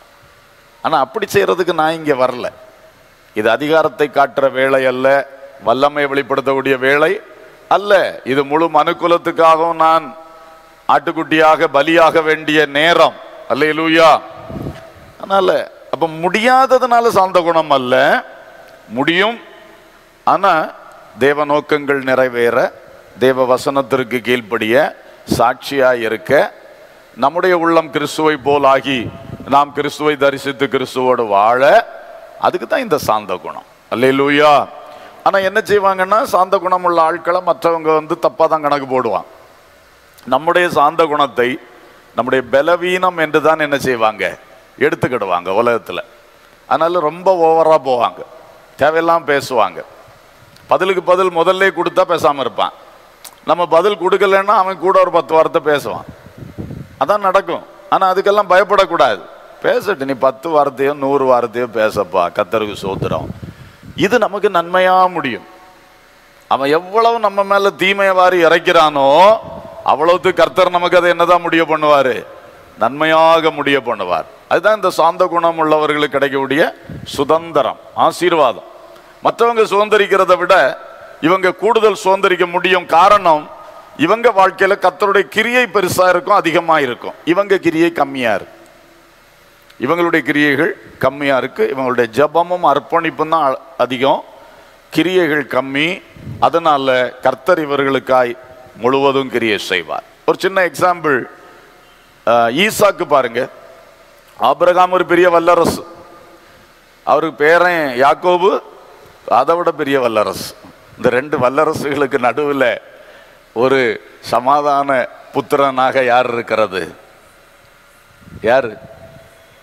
Speaker 1: ஆனா அப்படி செய்யறதுக்கு நான் இங்க வரல இது அதிகாரத்தை காட்டுற வேலை அல்ல வல்லமை வெளிப்படுத்தக்கூடிய வேலை அல்ல இது முழு மனுக்குலத்துக்காகவும் நான் ஆட்டுக்குட்டியாக பலியாக வேண்டிய நேரம் அல்லேலூயா அதனால அப்ப முடியாததுனால சாந்த குணம் அல்ல முடியும் ஆனா தேவ நோக்கங்கள் நிறைவேற தேவ வசனத்திற்கு கீழ்ப்படிய சாட்சியா இருக்க நம்முடைய உள்ளம் கிறிஸ்துவை போல் ஆகி நாம் கிறிஸ்துவை தரிசித்து கிறிஸ்துவோடு வாழ அதுக்கு தான் இந்த சாந்த குணம் அல்லேலூயா ஆனா என்ன செய்வாங்கன்னா சாந்த குணம் உள்ள ஆட்களை மற்றவங்க வந்து தப்பா தான் கணக்கு போடுவாங்க நம்முடைய சாந்த குணத்தை நம்முடைய பலவீனம் என்று தான் என்ன செய்வாங்க எடுத்துக்கிடுவாங்க உலகத்துல அதனால ரொம்ப ஓவரா போவாங்க தேவையெல்லாம் பேசுவாங்க பதிலுக்கு பதில் முதல்ல கொடுத்தா பேசாம இருப்பான் நம்ம பதில் கொடுக்கலன்னா அவன் கூட ஒரு பத்து வார்த்தை பேசுவான் அதான் நடக்கும் ஆனா அதுக்கெல்லாம் பயப்படக்கூடாது பேசட்டு நீ பத்து வார்த்தையோ நூறு வார்த்தையோ பேசப்பா கத்தருக்கு சோத்திரம் இது நமக்கு நன்மையா முடியும் அவன் எவ்வளவு நம்ம மேல தீமையை வாரி இறைக்கிறானோ அவ்வளவுக்கு கர்த்தர் நமக்கு அதை என்னதான் முடிய பண்ணுவாரு நன்மையாக முடிய பண்ணுவார் அதுதான் இந்த சாந்த குணம் உள்ளவர்களுக்கு கிடைக்கக்கூடிய சுதந்திரம் ஆசீர்வாதம் மற்றவங்க சுதந்திரிக்கிறதை விட இவங்க கூடுதல் சுதந்திரிக்க முடியும் காரணம் இவங்க வாழ்க்கையில கர்த்தருடைய கிரியை பெருசா இருக்கும் அதிகமா இருக்கும் இவங்க கிரியை கம்மியா இருக்கு இவங்களுடைய கிரியைகள் கம்மியா இருக்கு இவங்களுடைய ஜபமும் அர்ப்பணிப்பும் தான் அ- அதிகம் கிரியைகள் கம்மி அதனால கர்த்தர் இவர்களுக்காய் முழுவதும் கிரியை செய்வார் ஒரு சின்ன எக்ஸாம்பிள் ஈசாக்கு பாருங்க ஆபிரகாம் ஒரு பெரிய வல்லரசு அவருக்கு பேரன் யாக்கோபு அதை விட பெரிய வல்லரசு இந்த ரெண்டு வல்லரசுகளுக்கு நடுவில் ஒரு சமாதான புத்திரனாக யார் இருக்கிறது யாரு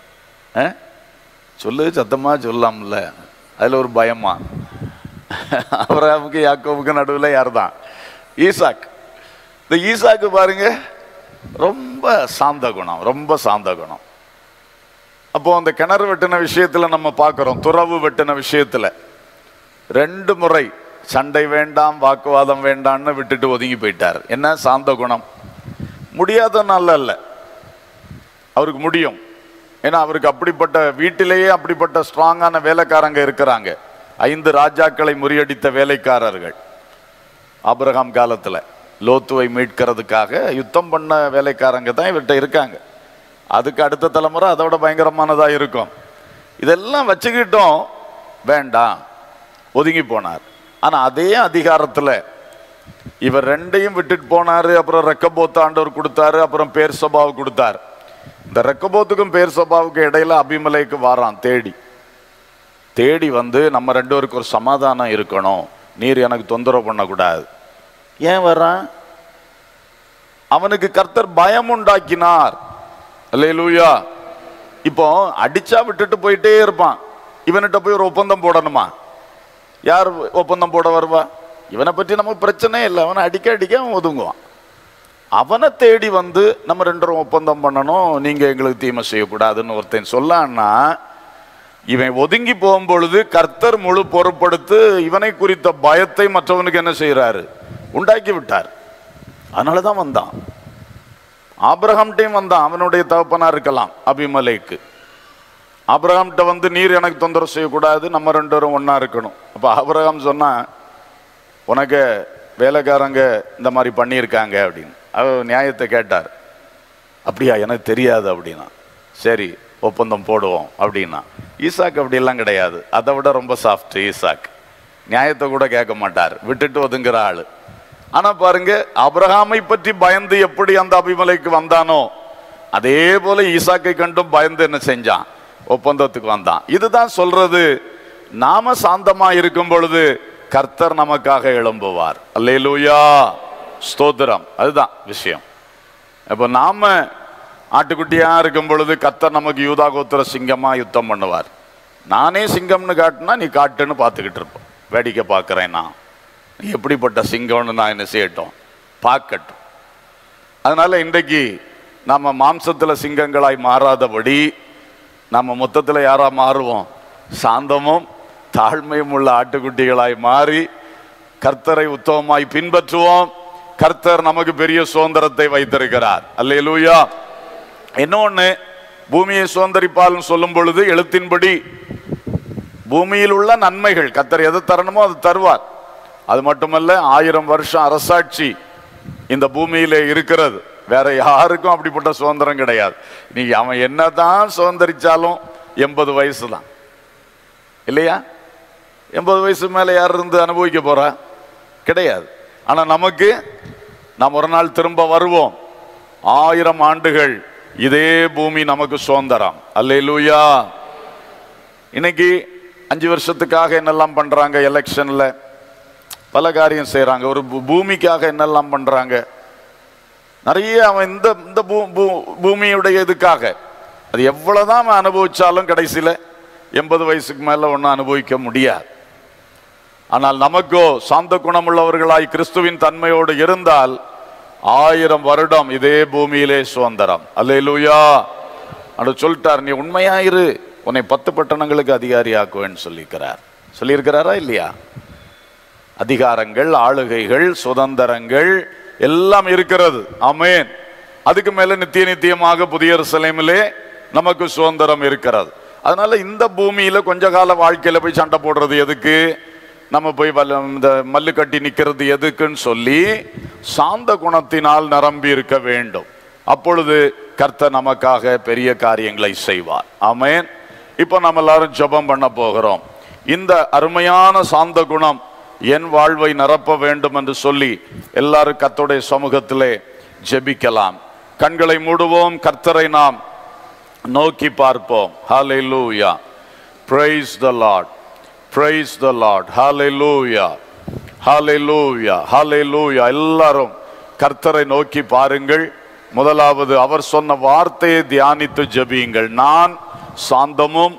Speaker 1: ஆ? சொல்லு சத்தமா சொல்லலாம்ல அதுல ஒரு பயமா அப்ரஹாமுக்கு யாக்கோபுக்கு நடுவில் யார் தான் ஈசாக் இந்த ஈசாக்கு பாருங்க ரொம்ப சாந்த குணம் ரொம்ப சாந்த குணம் அப்போ அந்த கிணறு வெட்டின விஷயத்துல நம்ம பார்க்கிறோம் துறவு வெட்டின விஷயத்துல ரெண்டு முறை சண்டை வேண்டாம் வாக்குவாதம் வேண்டாம்னு விட்டுட்டு ஒதுங்கி போயிட்டார் என்ன சாந்த குணம் முடியாத நாள் அல்ல அவருக்கு முடியும் ஏன்னா அவருக்கு அப்படிப்பட்ட வீட்டிலேயே அப்படிப்பட்ட ஸ்ட்ராங்கான வேலைக்காரங்க இருக்கிறாங்க ஐந்து ராஜாக்களை முறியடித்த வேலைக்காரர்கள் ஆபிரகாம் காலத்துல லோத்துவை மீட்கிறதுக்காக யுத்தம் பண்ண வேலைக்காரங்க தான் இவர்கிட்ட இருக்காங்க அதுக்கு அடுத்த தலைமுறை அதோட பயங்கரமானதா இருக்கும் இதெல்லாம் வச்சுக்கிட்டோம் வேண்டாம் ஒதுங்கி போனார் ஆனா அதே அதிகாரத்துல இவர் ரெண்டையும் விட்டுட்டு போனாரு அப்புறம் ரெக்கபோத் ஆண்டவர் கொடுத்தாரு அப்புறம் பேர் சபாவு கொடுத்தார் இந்த ரெக்கபோத்துக்கும் பேர் சபாவுக்கு இடையில அபிமலைக்கு வாரான் தேடி தேடி வந்து நம்ம ரெண்டு பேருக்கு ஒரு சமாதானம் இருக்கணும் நீர் எனக்கு தொந்தரவு பண்ணக்கூடாது ஏன் வர்றான் அவனுக்கு கர்த்தர் பயம் உண்டாக்கினார் அல்லேலூயா இப்போ அடிச்சா விட்டுட்டு போயிட்டே இருப்பான் இவன்கிட்ட போய் ஒரு ஒப்பந்தம் போடணுமா யார் ஒப்பந்தம் போட வருவா இவனை பற்றி நமக்கு பிரச்சனை இல்லை அவனை அடிக்க அடிக்க அவன் ஒதுங்குவான் அவனை தேடி வந்து நம்ம ரெண்டு பேரும் ஒப்பந்தம் பண்ணணும் நீங்க எங்களுக்கு தீமை செய்யக்கூடாதுன்னு ஒருத்தன் சொல்லான்னா இவன் ஒதுங்கி போகும் பொழுது கர்த்தர் முழு பொறுப்படுத்து இவனை குறித்த பயத்தை மற்றவனுக்கு என்ன செய்யறாரு உண்டாக்கி விட்டார் அதனால தான் வந்தான் ஆபிரகாம்கிட்டையும் வந்தான் அவனுடைய தகப்பனா இருக்கலாம் அபிமலைக்கு ஆபிரகாம்கிட்ட வந்து நீர் எனக்கு தொந்தரவு செய்யக்கூடாது நம்ம ரெண்டு பேரும் ஒண்ணா இருக்கணும் அப்போ ஆபிரகாம் சொன்னா உனக்கு வேலைக்காரங்க இந்த மாதிரி பண்ணியிருக்காங்க அப்படின்னு அவர் நியாயத்தை கேட்டார் அப்படியா எனக்கு தெரியாது அப்படின்னா சரி ஒப்பந்தம் போடுவோம் அப்படின்னா ஈசாக் அப்படியெல்லாம் கிடையாது அதை விட ரொம்ப சாஃப்ட் ஈசாக் நியாயத்தை கூட கேட்க மாட்டார் விட்டுட்டு ஒதுங்குற ஆளு ஆனா பாருங்க அபிரகாமை பற்றி பயந்து எப்படி அந்த அபிமலைக்கு வந்தானோ அதே போல ஈசாக்கை கண்டும் பயந்து என்ன செஞ்சான் ஒப்பந்தத்துக்கு வந்தான் இதுதான் சொல்றது நாம சாந்தமா இருக்கும் பொழுது கர்த்தர் நமக்காக எழும்புவார் அல்லேலூயா ஸ்தோத்திரம் அதுதான் விஷயம் இப்போ நாம ஆட்டுக்குட்டியா இருக்கும் பொழுது கர்த்தர் நமக்கு யூதா கோத்திர சிங்கமா யுத்தம் பண்ணுவார் நானே சிங்கம்னு காட்டினா நீ காட்டுன்னு பார்த்துக்கிட்டு இருப்போம் வேடிக்கை பார்க்குறேன் நான் நீ எப்படிப்பட்ட சிங்கம்னு நான் என்ன செய்யட்டும் பார்க்கட்டும் அதனால இன்றைக்கு நம்ம மாம்சத்துல சிங்கங்களாய் மாறாதபடி நம்ம மொத்தத்துல யாரா மாறுவோம் சாந்தமும் தாழ்மையும் உள்ள ஆட்டுக்குட்டிகளாய் மாறி கர்த்தரை உத்தமமாய் பின்பற்றுவோம் கர்த்தர் நமக்கு பெரிய சுதந்திரத்தை வைத்திருக்கிறார் அல்லேலூயா இன்னொன்னு பூமியை சுதந்திரிப்பால்னு சொல்லும் பொழுது எழுத்தின்படி பூமியில் உள்ள நன்மைகள் கர்த்தர் எது தரணுமோ அது தருவார் அது மட்டுமல்ல ஆயிரம் வருஷம் அரசாட்சி இந்த பூமியிலே இருக்கிறது வேற யாருக்கும் அப்படிப்பட்ட சுதந்திரம் கிடையாது நீ அவன் என்னதான் சுதந்திரிச்சாலும் எண்பது வயசு தான் இல்லையா எண்பது வயசு மேல யார் இருந்து அனுபவிக்க போறா கிடையாது ஆனா நமக்கு நாம் ஒரு நாள் திரும்ப வருவோம் ஆயிரம் ஆண்டுகள் இதே பூமி நமக்கு சுதந்திரம் அல்லேலூயா இன்னைக்கு அஞ்சு வருஷத்துக்காக என்னெல்லாம் பண்றாங்க எலெக்ஷன்ல பல காரியம் செய்றாங்க ஒரு பூ- பூமிக்காக என்னெல்லாம் பண்றாங்க நிறைய அவன் இந்த இந்த பூ- பூ- பூமியுடைய இதுக்காக அது எவ்வளவுதான் அவன் அனுபவிச்சாலும் கடைசியில எண்பது வயசுக்கு மேல ஒன்றும் அனுபவிக்க முடியாது ஆனால் நமக்கோ சாந்த குணமுள்ளவர்களாய் கிறிஸ்துவின் தன்மையோடு இருந்தால் ஆயிரம் வருடம் இதே பூமியிலே சுதந்திரம் அல்லேலூயா அது சொல்லிட்டார் நீ உண்மையாயிரு உன்னை பத்து பட்டணங்களுக்கு அதிகாரி ஆக்குவேன்னு சொல்லியிருக்கிறார் சொல்லியிருக்கிறாரா இல்லையா அதிகாரங்கள் ஆளுகைகள் சுதந்திரங்கள் எல்லாம் இருக்கிறது ஆமென் அதுக்கு மேல நித்திய நித்தியமாக புதிய எருசலேமிலே நமக்கு சுதந்திரம் இருக்கிறது அதனால இந்த பூமியில கொஞ்ச கால வாழ்க்கையில போய் சண்டை போடுறது எதுக்கு நம்ம போய் வல்ல- இந்த மல்லு கட்டி நிக்கிறது எதுக்குன்னு சொல்லி சாந்த குணத்தினால் நிரம்பி இருக்க வேண்டும் அப்பொழுது கர்த்தர் நமக்காக பெரிய காரியங்களை செய்வார் ஆமென் இப்போ நம்ம எல்லாரும் ஜெபம் பண்ண போகிறோம் இந்த அருமையான சாந்த குணம் என் வாழ்வை நிரப்ப வேண்டும் என்று சொல்லி எல்லாரும் கர்த்தருடைய சமூகத்திலே ஜெபிக்கலாம் கண்களை மூடுவோம் கர்த்தரை நாம் நோக்கி பார்ப்போம் ஹalleluya praise the lord praise the lord hallelujah hallelujah hallelujah எல்லாரும் கர்த்தரை நோக்கி பாருங்கள் முதலாவது அவர் சொன்ன வார்த்தையை தியானித்து ஜெபியுங்கள் நான் சாந்தமும்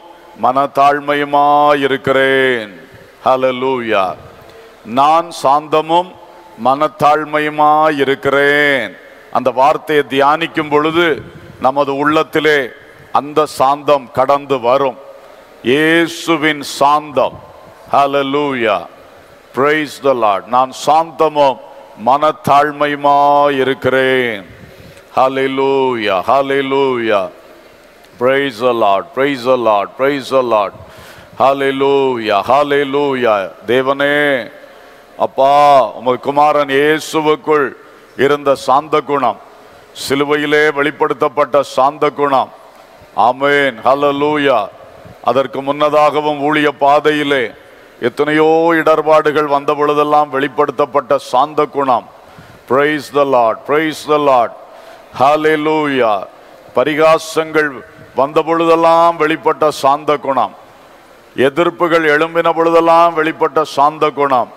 Speaker 1: மனத்தாழ்மையுமாயிருக்கிறேன் ஹalleluya நான் சாந்தமும் மனத்தாழ்மையுமாயிருக்கிறேன் அந்த வார்த்தையை தியானிக்கும் பொழுது நமது உள்ளத்திலே அந்த சாந்தம் கடந்து வரும் இயேசுவின் சாந்தம் ஹalleluya praise the lord நான் சாந்தமும் மனத்தாழ்மையுமாயிருக்கிறேன் ஹalleluya hallelujah Praise the Lord, praise the Lord, praise the Lord. Hallelujah, hallelujah. தேவனே அப்பா உமது குமாரன் இயேசுவுக்குள் இருந்த சாந்த குணம் சிலுவையிலே வெளிப்படுத்தப்பட்ட சாந்த குணம் ஆமென் ஹalleluya அதற்கு முன்னதாகவும் ஊழிய பாதையிலே எத்தனையோ இடர்பாடுகள் வந்த பொழுதெல்லாம் வெளிப்படுத்தப்பட்ட சாந்த குணம் praise the Lord praise the Lord ஹalleluya பரிகாசங்கள் வந்த பொழுதெல்லாம் வெளிப்பட்ட சாந்த குணம் எதிர்ப்புகள் எழும்பின பொழுதெல்லாம் வெளிப்பட்ட சாந்த குணம்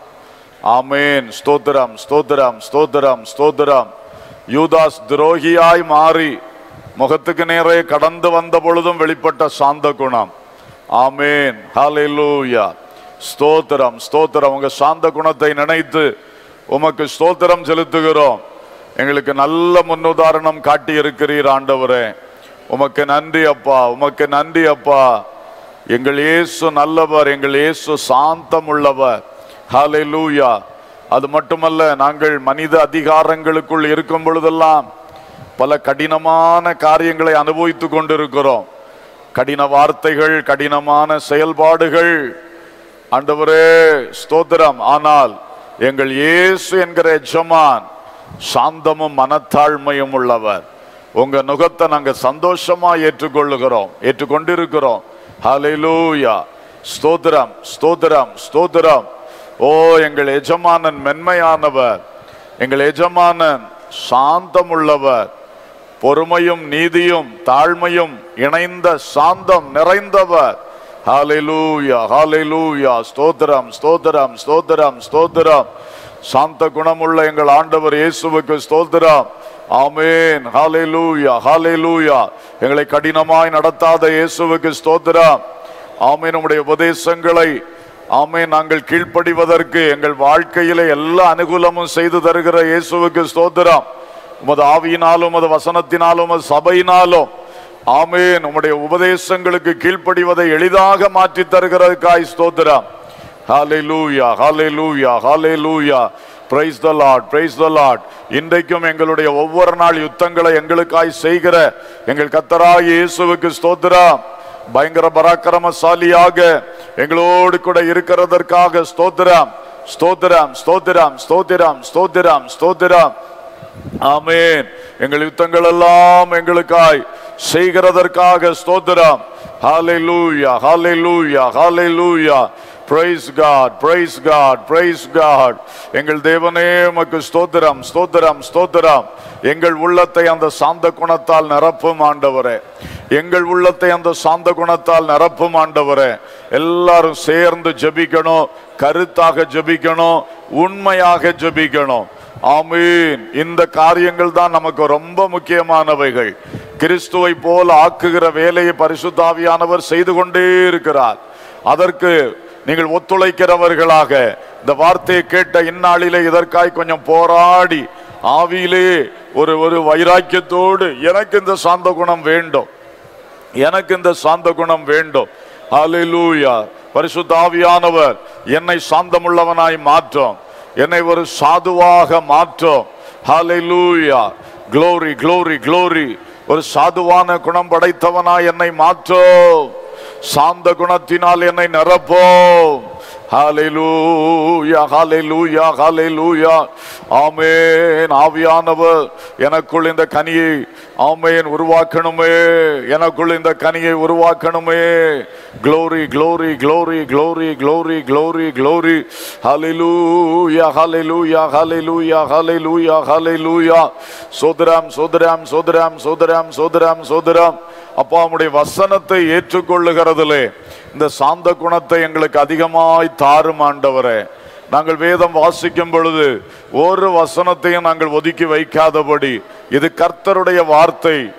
Speaker 1: ஆமேன் ஸ்தோத்திரம் ஸ்தோத்திரம் ஸ்தோத்திரம் ஸ்தோத்திரம் யூதாஸ் துரோகியாய் மாறி முகத்துக்கு நேரே கடந்து வந்த பொழுதும் வெளிப்பட்ட சாந்த குணம் ஆமேன் ஹalleluya ஸ்தோத்திரம் ஸ்தோத்திரம் உங்க சாந்த குணத்தை நினைத்து உமக்கு ஸ்தோத்திரம் செலுத்துகிறோம் எங்களுக்கு நல்ல முன்னுதாரணம் காட்டி இருக்கிறீர் ஆண்டவரே உமக்கு நன்றி அப்பா உமக்கு நன்றி அப்பா எங்கள் இயேசு நல்லவர் எங்கள் இயேசு சாந்தம் உள்ளவர் ஹalleluya அது மட்டுமல்ல நாங்கள் மனித அதிகாரங்களுக்குள் இருக்கும் பொழுதெல்லாம் பல கடினமான காரியங்களை அனுபவித்துக் கொண்டிருக்கிறோம் கடின வார்த்தைகள் கடினமான செயல்பாடுகள் ஆண்டவரே ஸ்தோத்திரம் ஆனால் எங்கள் இயேசு என்கிற எஜமான் சாந்தமும் மனத்தாழ்மையும் உள்ளவர் உங்க நுகத்தை நாங்க சந்தோஷமா ஏற்றுக்கொள்ளுகிறோம் ஏற்றுக்கொண்டிருக்கிறோம் ஹalleluya ஸ்தோத்திரம் ஸ்தோத்திரம் ஸ்தோத்திரம் ஓ எங்கள் எஜமானன் மென்மையானவர் எங்கள் எஜமானன் சாந்தமுள்ளவர் பொறுமையும் நீதியும் தாழ்மையும் இணைந்த சாந்தம் நிறைந்தவர் ஹalleluya ஹalleluya ஸ்தோத்திரம் ஸ்தோத்திரம் ஸ்தோத்திரம் ஸ்தோத்திரம் சாந்த குணமுள்ள எங்கள் ஆண்டவர் இயேசுவுக்கு ஸ்தோத்திரம் ஆமென் ஹalleluya ஹalleluya எங்களை கடினமாய் நடத்தாத இயேசுவுக்கு ஸ்தோத்திரம் ஆமென் உம்முடைய உபதேசங்களை ஆமென் நாங்கள் கீழ்ப்படிவதற்கு எங்கள் வாழ்க்கையிலே எல்லா அனுகூலமும் செய்து தருகிற இயேசுவுக்கு ஸ்தோத்திரம் உமது ஆவியினாலும் உமது வசனத்தினாலும் உமது சபையினாலும் ஆமென் உம்முடைய உபதேசங்களுக்கு கீழ்ப்படிவதை எளிதாக மாற்றி தருகிறதுக்காய் ஸ்தோத்திரம் ஹalleluya ஹalleluya ஹalleluya praise the lord praise the lord இன்றைக்கும் எங்களுடைய ஒவ்வொரு நாள் யுத்தங்களை எங்களுக்காய் செய்கிற எங்கள் கத்தராய் இயேசுவுக்கு ஸ்தோத்திரம் பயங்கர பராக்கிரமசாலியாக எங்களோடு கூட இருக்கிறதற்காக ஸ்தோத்திரம் ஸ்தோத்திரம் ஸ்தோத்திரம் ஸ்தோத்திரம் ஸ்தோத்திரம் ஸ்தோத்திரம் ஆமென் எங்கள் யுத்தங்கள் எல்லாம் எங்களுக்காய் செய்கிறதற்காக ஸ்தோத்திரம் ஹalleluya ஹalleluya ஹalleluya praise god praise god praise god எங்கள் தேவனே உமக்கு ஸ்தோத்திரம் ஸ்தோத்திரம் ஸ்தோத்திரம் எங்கள் உள்ளத்தை அந்த சாந்த குணத்தால் நிரப்பும் ஆண்டவரே எங்கள் உள்ளத்தை அந்த சாந்த குணத்தால் நிரப்பும் ஆண்டவரே எல்லாரும் சேர்ந்து ஜெபிக்கணும் கருத்தாக ஜெபிக்கணும் உண்மையாக ஜெபிக்கணும் ஆமீன் இந்த காரியங்கள் தான் நமக்கு ரொம்ப முக்கியமானவைகள் கிறிஸ்துவை போல ஆக்குகிற வேலையை பரிசுத்தாவியானவர் செய்து கொண்டே இருக்கிறார் அதற்கு நீங்கள் ஒத்துழைக்கிறவர்களாக இந்த வார்த்தையை கேட்ட இந்நாளிலே இதற்காய் கொஞ்சம் போராடி ஆவியிலே ஒரு ஒரு வைராக்கியத்தோடு எனக்கு இந்த சாந்த குணம் வேண்டும் எனக்கு இந்த சாந்த குணம் வேண்டும் ஹalleluya பரிசுத்த ஆவியானவர் என்னை சாந்தமுள்ளவனாய் மாற்றும் என்னை ஒரு சாதுவாக மாற்றும் ஹalleluya glory glory glory ஒரு சாதுவான குணம் படைத்தவனாய் என்னை மாற்றும் சாந்த குணத்தினால் என்னை நிரப்போம் ஹalleluya ஹalleluya ஹalleluya ஆமென் ஆவியானவர் எனக்குள் இந்த கனியை ஆமென் உருவாக்கணுமே எனக்குள் இந்த கனியை உருவாக்கணுமே glory glory glory glory glory glory glory hallelujah hallelujah hallelujah hallelujah hallelujah சோதரம் சோதரம் சோதரம் சோதரம் சோதரம் சோதரம் அப்பா உம்முடைய வசனத்தை ஏற்றுக்கொள்ளுகிறதிலே இந்த சாந்த குணத்தை எங்களுக்கு அதிகமாய் தாரும் ஆண்டவரே நாங்கள் வேதம் வாசிக்கும் பொழுது ஒரு வசனத்தையும் நாங்கள் ஒதுக்கி வைக்காதபடி இது கர்த்தருடைய வார்த்தை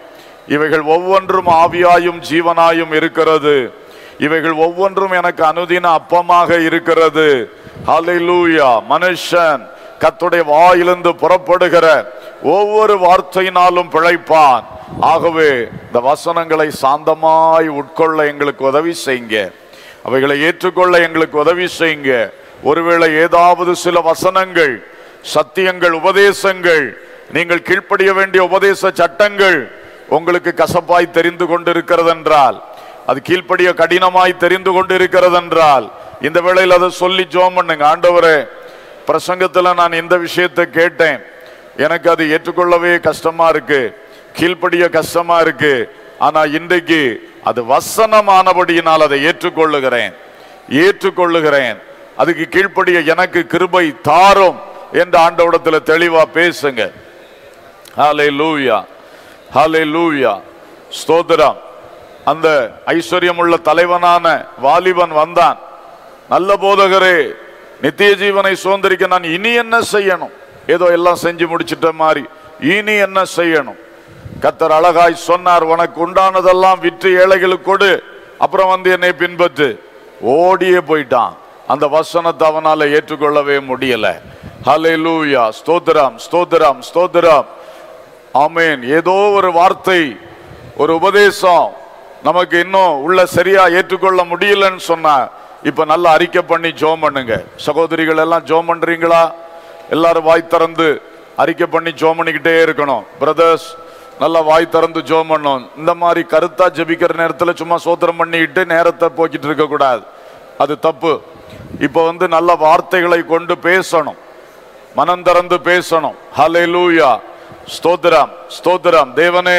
Speaker 1: இவைகள் ஒவ்வொன்றும் ஆவியாயும் ஜீவனாயும் இருக்கிறது இவைகள் ஒவ்வொன்றும் எனக்கு அனுதின அப்பமாக இருக்கிறது ஹalleluya மனுஷன் கர்த்தருடைய வாயிலிருந்து புறப்படுகிற ஒவ்வொரு வார்த்தையினாலும் பிழைப்பான் ஆகவே இந்த வசனங்களை சாந்தமாய் உட்கொள்ள எங்களுக்கு உதவி செய்யுங்க அவைகளை ஏற்றுக்கொள்ள எங்களுக்கு உதவி செய்யுங்க ஒருவேளை ஏதாவது சில வசனங்கள் சத்தியங்கள் உபதேசங்கள் நீங்கள் கீழ்ப்படிய வேண்டிய உபதேச சட்டங்கள் உங்களுக்கு கசப்பாய் தெரிந்து கொண்டிருக்கிறது என்றால் அது கீழ்ப்படிய கடினமாய் தெரிந்து கொண்டிருக்கிறது என்றால் இந்த வேளையில் அதை சொல்லி ஜோம் பண்ணுங்க ஆண்டவரே பிரசங்கத்துல நான் இந்த விஷயத்தை கேட்டேன் எனக்கு அது ஏற்றுக்கொள்ளவே கஷ்டமா இருக்கு கீழ்ப்படிய கஷ்டமா இருக்கு ஆனா இன்றைக்கு அது வசனமானபடியினால் அதை ஏற்றுக்கொள்ளுகிறேன் ஏற்றுக்கொள்ளுகிறேன் அதுக்கு கீழ்ப்படிய எனக்கு கிருபை தாரும் என்று ஆண்டவடத்துல தெளிவா பேசுங்க ஹாலே லூயா ஹாலே லூயா ஸ்தோத்திரம் அந்த ஐஸ்வர்யமுள்ள தலைவனான வாலிபன் வந்தான் நல்ல போதகரே நித்திய ஜீவனை சுதந்திரிக்க நான் இனி என்ன செய்யணும் ஏதோ எல்லாம் செஞ்சு முடிச்சிட்ட மாதிரி இனி என்ன செய்யணும் கத்தர் அழகாய் சொன்னார் உனக்கு உண்டானதெல்லாம் விற்று ஏழைகளுக்கு கொடு அப்புறம் வந்து என்னை பின்பற்று ஓடியே போயிட்டான் அந்த வசனத்தை அவனால ஏற்றுக்கொள்ளவே முடியல ஹalleluya ஸ்தோத்திரம் ஸ்தோத்திரம் ஸ்தோத்திரம் ஆமென் ஏதோ ஒரு வார்த்தை ஒரு உபதேசம் நமக்கு இன்னும் உள்ள சரியா ஏற்றுக்கொள்ள முடியலன்னு சொன்னா இப்ப நல்லா அறிக்கை பண்ணி ஜோம் பண்ணுங்க சகோதரிகள் எல்லாம் ஜோம் பண்றீங்களா எல்லாரும் வாய் திறந்து அறிக்கை பண்ணி ஜோம் பண்ணிக்கிட்டே இருக்கணும் பிரதர்ஸ் நல்லா வாய் திறந்து ஜோம் பண்ணணும் இந்த மாதிரி கருத்தா ஜெபிக்கிற நேரத்துல சும்மா சோத்திரம் பண்ணிட்டு நேரத்தை போக்கிட்டு இருக்க கூடாது அது தப்பு இப்ப வந்து நல்ல வார்த்தைகளை கொண்டு பேசணும் மனம் திறந்து பேசணும் ஹalleluya ஸ்தோத்திரம் ஸ்தோத்திரம் தேவனே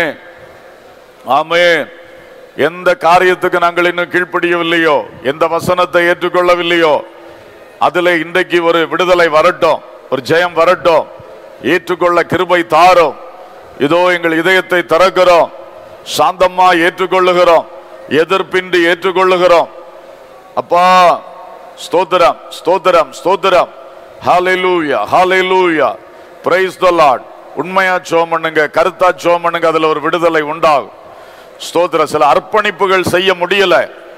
Speaker 1: ஆமென் எந்த காரியத்துக்கு நாங்கள் இன்னும் கீழ்ப்படியவில்லையோ எந்த வசனத்தை ஏற்றுக்கொள்ளவில்லையோ அதுல இன்றைக்கு ஒரு விடுதலை வரட்டும் ஒரு ஜெயம் வரட்டும் ஏற்றுக்கொள்ள கிருபை தாரும் இதோ எங்கள் இதயத்தை திறக்கிறோம் சாந்தமா ஏற்றுக்கொள்ளுகிறோம் எதிர்ப்பின்றி ஏற்றுக்கொள்ளுகிறோம் அப்பா ஸ்தோத்திரம் ஸ்தோத்திரம் ஸ்தோத்திரம் ஹalleluya ஹalleluya praise the lord உண்மையா ஜெபம் பண்ணுங்க கருத்தா ஜெபம் பண்ணுங்க அதுல ஒரு விடுதலை உண்டாகும் ஸ்தோத்திரம் சில அர்ப்பணிப்புகள் செய்ய முடியல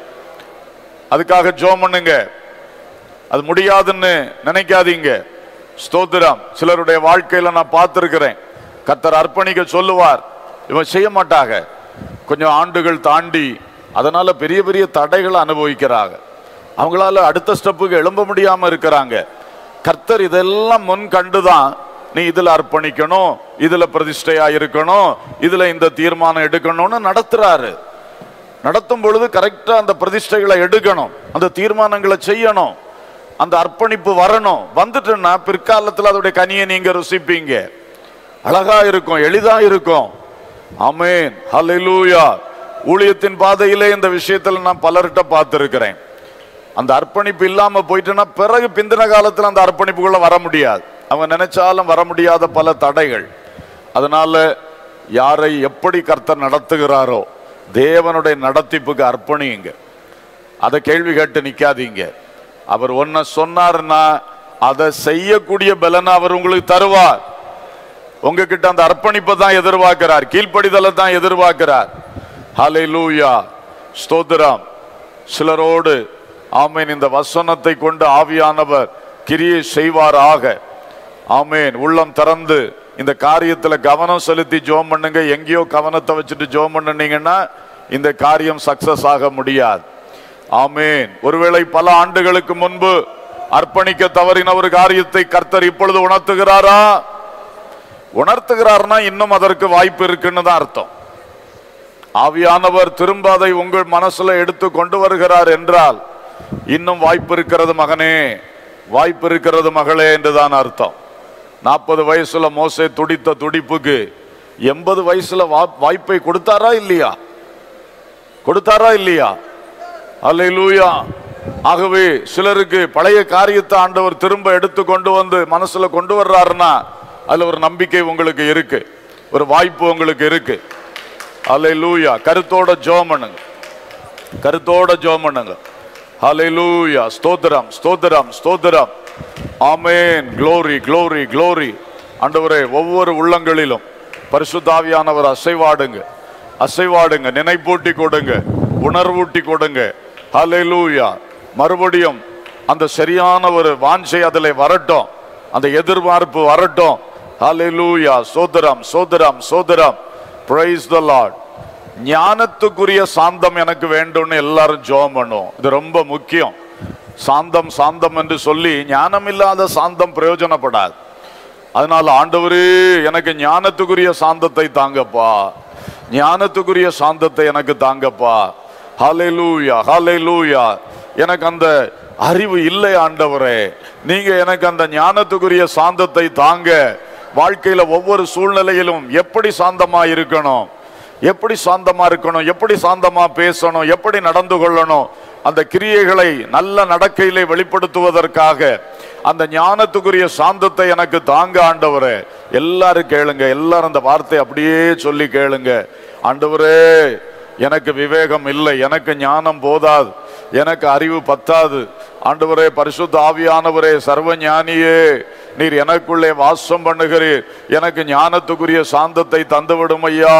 Speaker 1: அதுக்காக ஜெபம் பண்ணுங்க அது முடியாதுன்னு நினைக்காதீங்க ஸ்தோத்திரம் சிலருடைய வாழ்க்கையில நான் பார்த்திருக்கிறேன் கத்தர் அர்ப்பணிக்க சொல்லுவார் இவன் செய்ய மாட்டாங்க கொஞ்சம் ஆண்டுகள் தாண்டி அதனால பெரிய பெரிய தடைகளை அனுபவிக்கிறாங்க அவங்களால அடுத்த ஸ்டெப்புக்கு எழும்ப முடியாம இருக்கிறாங்க கர்த்தர் இதெல்லாம் முன் கண்டுதான் நீ இதுல அர்ப்பணிக்கணும் இதுல பிரதிஷ்டையா இருக்கணும் இதுல இந்த தீர்மானம் எடுக்கணும்னு நடத்துறாரு நடத்தும் பொழுது கரெக்டா அந்த பிரதிஷ்டைகளை எடுக்கணும் அந்த தீர்மானங்களை செய்யணும் அந்த அர்ப்பணிப்பு வரணும் வந்துட்டுன்னா பிற்காலத்துல அதோடைய கனியை நீங்க ருசிப்பீங்க அழகா இருக்கும் எளிதா இருக்கும் ஆமென் ஹalleluya ஊழியத்தின் பாதையிலே இந்த விஷயத்துல நான் பலர்கிட்ட பார்த்திருக்கிறேன் அந்த அர்ப்பணிப்பு இல்லாம போயிட்டுன்னா பிறகு பிந்தின காலத்துல அந்த அர்ப்பணிப்புக்குள்ள வர முடியாது அவங்க நினைச்சாலும் வர முடியாத பல தடைகள் அதனால யாரை எப்படி கர்த்தர் நடத்துகிறாரோ தேவனுடைய நடத்திப்புக்கு அர்ப்பணியுங்க அதை கேள்வி கேட்டு நிக்காதீங்க அவர் ஒன்ன சொன்னாருன்னா அதை செய்யக்கூடிய பலனை அவர் உங்களுக்கு தருவார் உங்ககிட்ட அந்த அர்ப்பணிப்பை தான் எதிர்பார்க்கிறார் கீழ்ப்படிதலை தான் எதிர்பார்க்கிறார் ஹalleluya ஸ்தோத்திரம் சிலரோடு ஆமேன் இந்த வசனத்தை கொண்டு ஆவியானவர் கிரியை செய்வாராக ஆமேன் உள்ளம் திறந்து இந்த காரியத்துல கவனம் செலுத்தி ஜோம் பண்ணுங்க எங்கேயோ கவனத்தை வச்சுட்டு ஜோம் பண்ணுனீங்கன்னா இந்த காரியம் சக்சஸ் ஆக முடியாது ஆமேன் ஒருவேளை பல ஆண்டுகளுக்கு முன்பு அர்ப்பணிக்க தவறின ஒரு காரியத்தை கர்த்தர் இப்பொழுது உணர்த்துகிறாரா உணர்த்துகிறார்னா இன்னும் அதற்கு வாய்ப்பு இருக்குன்னு தான் அர்த்தம் ஆவியானவர் திரும்ப அதை உங்கள் மனசுல எடுத்து கொண்டு வருகிறார் என்றால் இன்னும் வாய்ப்பு இருக்கிறது மகனே வாய்ப்பு இருக்கிறது மகளே என்றுதான் அர்த்தம் நாற்பது வயசுல மோசே துடித்த துடிப்புக்கு எண்பது வயசுல வா- வாய்ப்பை கொடுத்தாரா இல்லையா கொடுத்தாரா இல்லையா அல்லேலூயா ஆகவே சிலருக்கு பழைய காரியத்தை ஆண்டவர் திரும்ப எடுத்து கொண்டு வந்து மனசுல கொண்டு வர்றாருன்னா அதுல ஒரு நம்பிக்கை உங்களுக்கு இருக்கு ஒரு வாய்ப்பு உங்களுக்கு இருக்கு அல்லேலூயா கருத்தோட ஜெபம் பண்ணுங்க கருத்தோட ஜெபம் பண்ணுங்க ஹalleluya ஸ்தோத்திரம் ஸ்தோத்திரம் ஸ்தோத்திரம் ஆமென் glory glory glory ஆண்டவரே ஒவ்வொரு உள்ளங்களிலும் பரிசுத்தாவியானவர் அசைவாடுங்க அசைவாடுங்க நினைப்பூட்டி கொடுங்க உணர்வூட்டி கொடுங்க ஹalleluya மறுபடியும் அந்த சரியான ஒரு வாஞ்சை அதில் வரட்டும் அந்த எதிர்பார்ப்பு வரட்டும் ஹalleluya சோதரம் சோதரம் சோதரம் பிரைஸ் த லார்ட் ஞானத்துக்குரிய சாந்தம் எனக்கு வேண்டும்னு எல்லாரும் ஜெபம் பண்ணுவோம் இது ரொம்ப முக்கியம் சாந்தம் சாந்தம் என்று சொல்லி ஞானம் இல்லாத சாந்தம் பிரயோஜனப்படாது அதனால ஆண்டவரே எனக்கு ஞானத்துக்குரிய சாந்தத்தை தாங்கப்பா ஞானத்துக்குரிய சாந்தத்தை எனக்கு தாங்கப்பா ஹalleluya ஹalleluya எனக்கு அந்த அறிவு இல்லை ஆண்டவரே நீங்க எனக்கு அந்த ஞானத்துக்குரிய சாந்தத்தை தாங்க வாழ்க்கையில ஒவ்வொரு சூழ்நிலையிலும் எப்படி சாந்தமா இருக்கணும் எப்படி சாந்தமா இருக்கணும் எப்படி சாந்தமா பேசணும் எப்படி நடந்து கொள்ளணும் அந்த கிரியைகளை நல்ல நடக்கையிலே வெளிப்படுத்துவதற்காக அந்த ஞானத்துக்குரிய சாந்தத்தை எனக்கு தாங்க ஆண்டவரே எல்லாரும் கேளுங்க எல்லாரும் அந்த வார்த்தை அப்படியே சொல்லி கேளுங்க ஆண்டவரே எனக்கு விவேகம் இல்லை எனக்கு ஞானம் போதாது எனக்கு அறிவு பத்தாது ஆண்டவரே பரிசுத்த ஆவியானவரே சர்வ ஞானியே நீர் எனக்குள்ளே வாசம் பண்ணுகிறீர் எனக்கு ஞானத்துக்குரிய சாந்தத்தை தந்துவிடும் ஐயா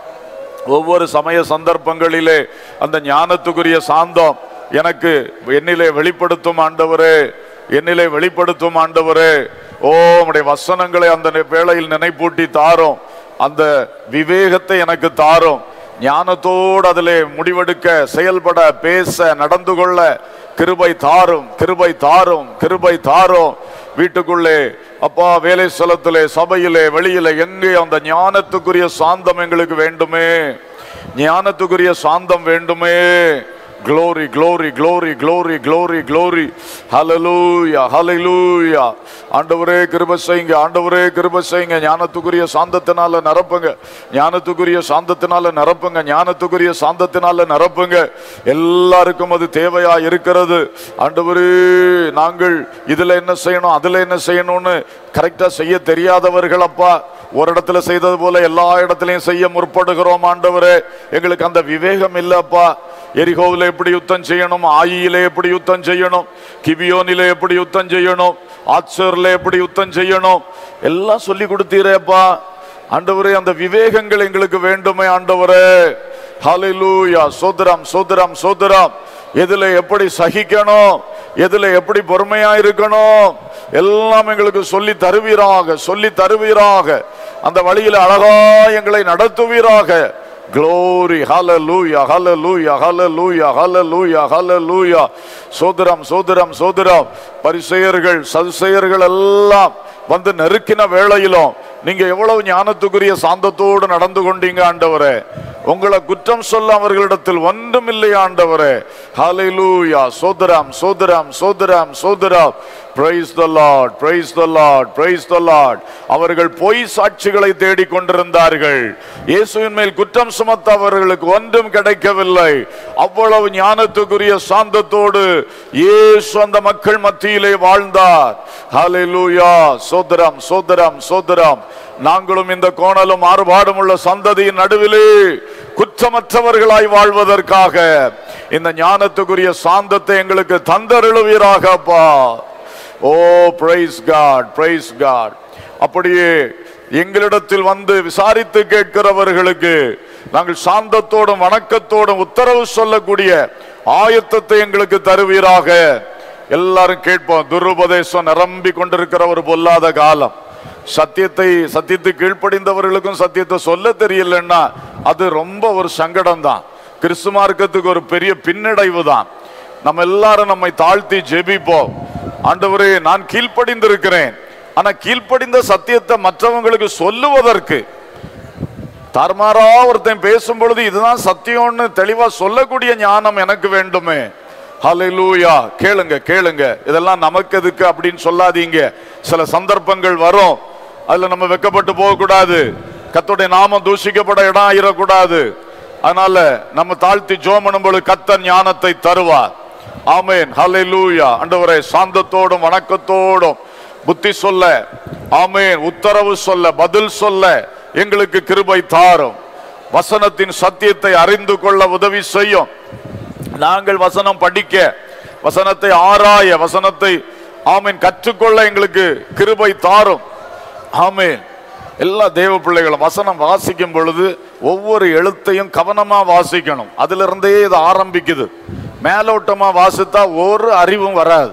Speaker 1: ஒவ்வொரு சமய சந்தர்ப்பங்களிலே அந்த ஞானத்துக்குரிய சாந்தம் எனக்கு என்னிலே வெளிப்படுத்தும் ஆண்டவரே என்னிலே வெளிப்படுத்தும் ஆண்டவரே ஓ உம்முடைய வசனங்களை அந்த வேளையில் நினைப்பூட்டி தாரும் அந்த விவேகத்தை எனக்கு தாரும் ஞானத்தோடு அதிலே முடிவெடுக்க செயல்பட பேச நடந்து கொள்ள கிருபை தாரும் கிருபை தாரும் கிருபை தாரும் வீட்டுக்குள்ளே அப்பா வேலை ஸ்தலத்திலே சபையிலே வெளியிலே எங்கே அந்த ஞானத்துக்குரிய சாந்தம் எங்களுக்கு வேண்டுமே ஞானத்துக்குரிய சாந்தம் வேண்டுமே glory glory glory glory glory glory hallelujah hallelujah ஆண்டவரே கிருபை செய்யுங்க ஆண்டவரே கிருபை செய்யுங்க ஞானத்துக்குரிய சாந்தத்தினால நிரப்புங்க ஞானத்துக்குரிய சாந்தத்தினால நிரப்புங்க ஞானத்துக்குரிய சாந்தத்தினால நிரப்புங்க எல்லாருக்கும் அது தேவையா இருக்கிறது ஆண்டவரே நாங்கள் இதுல என்ன செய்யணும் அதுல என்ன செய்யணும்னு கரெக்டா செய்ய தெரியாதவர்கள் அப்பா ஒரு இடத்துல செய்தது போல எல்லா இடத்துலயும் செய்ய முற்படுகிறோம் ஆண்டவரே எங்களுக்கு அந்த விவேகம் இல்லப்பா எரிகோவில எப்படி யுத்தம் செய்யணும் ஆயியில எப்படி யுத்தம் செய்யணும் கிபியோனில எப்படி யுத்தம் செய்யணும் ஆச்சர்ல எப்படி யுத்தம் செய்யணும் எல்லாம் சொல்லி கொடுத்தீரேப்பா ஆண்டவரே அந்த விவேகங்கள் எங்களுக்கு வேண்டுமே ஆண்டவரே ஹalleluya சோதரம் சோதரம் சோதரம் எதுல எப்படி சகிக்கணும் எதுல எப்படி பொறுமையா இருக்கணும் எல்லாம் எங்களுக்கு சொல்லி தருவீராக சொல்லி தருவீராக அந்த வழியில அழகா எங்களை நடத்துவீராக glory hallelujah hallelujah hallelujah hallelujah hallelujah சோதரம் சோதரம் சோதரம் பரிசெயர்கள் சதுசெயர்கள் எல்லாம் வந்து நெருக்கின வேளையிலும் நீங்க எவ்வளவு ஞானத்துக்குரிய சாந்தத்தோடு நடந்து கொண்டீங்க ஆண்டவரே உங்களை குற்றம் சொல்ல அவர்களிடத்தில் ஒன்றும் இல்லை ஆண்டவரே ஹalleluya சோதரம் சோதரம் சோதரம் சோதரம் praise the lord praise the lord praise the lord அவர்கள் பொய் சாட்சிகளை தேடிக் கொண்டிருந்தார்கள் இயேசுவின் மேல் குற்றம் சுமத்த அவர்களுக்கு ஒன்றும் கிடைக்கவில்லை அவ்வளவு ஞானத்துக்குரிய சாந்தத்தோடு இயேசு அந்த மக்கள் மத்தியிலே வாழ்ந்தார் ஹalleluya சோதரம் சோதரம் சோதரம் நாங்களும் இந்த கோணலும் மாறுபாடும் உள்ள சந்ததியின் நடுவிலே குற்றமற்றவர்களாய் வாழ்வதற்காக இந்த ஞானத்துக்குரிய சாந்தத்தை எங்களுக்கு தந்தருளுவீராக அப்பா oh praise God praise God அப்படியே எங்களிடத்தில் வந்து விசாரித்து கேட்கிறவர்களுக்கு நாங்கள் சாந்தத்தோடும் வணக்கத்தோடும் உத்தரவு சொல்லக்கூடிய ஆயத்தத்தை எங்களுக்கு தருவீராக எல்லாரும் கேட்போம் துருபதேசம் நிரம்பி கொண்டிருக்கிற ஒரு பொல்லாத காலம் சத்தியத்தை சத்தியத்தை கீழ்ப்படிந்தவர்களுக்கும் சத்தியத்தை சொல்ல தெரியலன்னா அது ரொம்ப ஒரு சங்கடம் தான் கிறிஸ்து மார்க்கத்துக்கு ஒரு பெரிய பின்னடைவு தான் நம்ம எல்லாரும் நம்மை தாழ்த்தி ஜெபிப்போம் ஆண்டவரே நான் கீழ்ப்படிந்திருக்கிறேன் ஆனா கீழ்ப்படிந்த சத்தியத்தை மற்றவங்களுக்கு சொல்லுவதற்கு தார்மாரா ஒருத்தன் பேசும் பொழுது இதுதான் சத்தியம்னு தெளிவா சொல்லக்கூடிய ஞானம் எனக்கு வேண்டுமே ஹalleluya கேளுங்க கேளுங்க இதெல்லாம் நமக்கு எதுக்கு அப்படின்னு சொல்லாதீங்க சில சந்தர்ப்பங்கள் வரும் அதுல நம்ம வெக்கப்பட்டு போக கூடாது கத்தோடைய நாமம் தூஷிக்கப்பட இடம் ஆயிடக்கூடாது அதனால நம்ம தாழ்த்தி ஜோம் பண்ணும்போது கத்தர் ஞானத்தை தருவார் ஆமேன் ஹalleluya ஆண்டவரே சாந்தத்தோடும் வணக்கத்தோடும் புத்தி சொல்ல ஆமேன் உத்தரவு சொல்ல பதில் சொல்ல எங்களுக்கு கிருபை தாரும் வசனத்தின் சத்தியத்தை அறிந்து கொள்ள உதவி செய்யும் நாங்கள் வசனம் படிக்க வசனத்தை ஆராய வசனத்தை ஆமீன் கற்றுக்கொள்ள எங்களுக்கு கிருபை தாரும் ஆமீன் எல்லா தேவ பிள்ளைகளும் வசனம் வாசிக்கும் பொழுது ஒவ்வொரு எழுத்தையும் கவனமா வாசிக்கணும் அதுல இருந்தே இது ஆரம்பிக்குது மேலோட்டமா வாசித்தா ஒரு அறிவும் வராது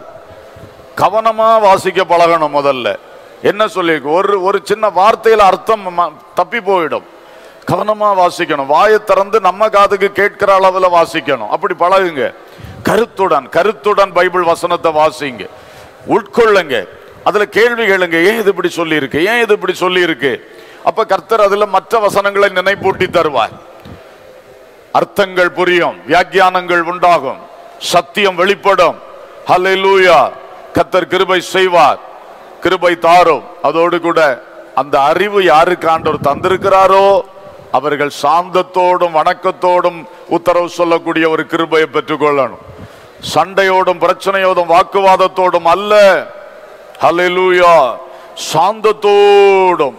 Speaker 1: கவனமா வாசிக்க பழகணும் முதல்ல என்ன சொல்லியிருக்கு ஒரு ஒரு சின்ன வார்த்தையில அர்த்தம் ம- தப்பி போயிடும் கவனமா வாசிக்கணும் வாயை திறந்து நம்ம காதுக்கு கேட்கிற அளவுல வாசிக்கணும் அப்படி பழகுங்க கருத்துடன் கருத்துடன் பைபிள் வசனத்தை வாசிங்க உட்கொள்ளுங்க அதுல கேள்வி கேளுங்க ஏன் இது இப்படி சொல்லி இருக்கு ஏன் இது இப்படி சொல்லி இருக்கு அப்ப கர்த்தர் அதுல மற்ற வசனங்களை நினைப்பூட்டி தருவார் அர்த்தங்கள் புரியும் வியாக்கியானங்கள் உண்டாகும் சத்தியம் வெளிப்படும் ஹalleluya கத்தர் கிருபை செய்வார் கிருபை தாரும் அதோடு கூட அந்த அறிவு யாருக்கு ஆண்டவர் தந்திருக்கிறாரோ அவர்கள் சாந்தத்தோடும் வணக்கத்தோடும் உத்தரவு சொல்லக்கூடிய ஒரு கிருபையை பெற்றுக்கொள்ளணும் சண்டையோடும் பிரச்சனையோடும் வாக்குவாதத்தோடும் அல்ல ஹalleluya சாந்தத்தோடும்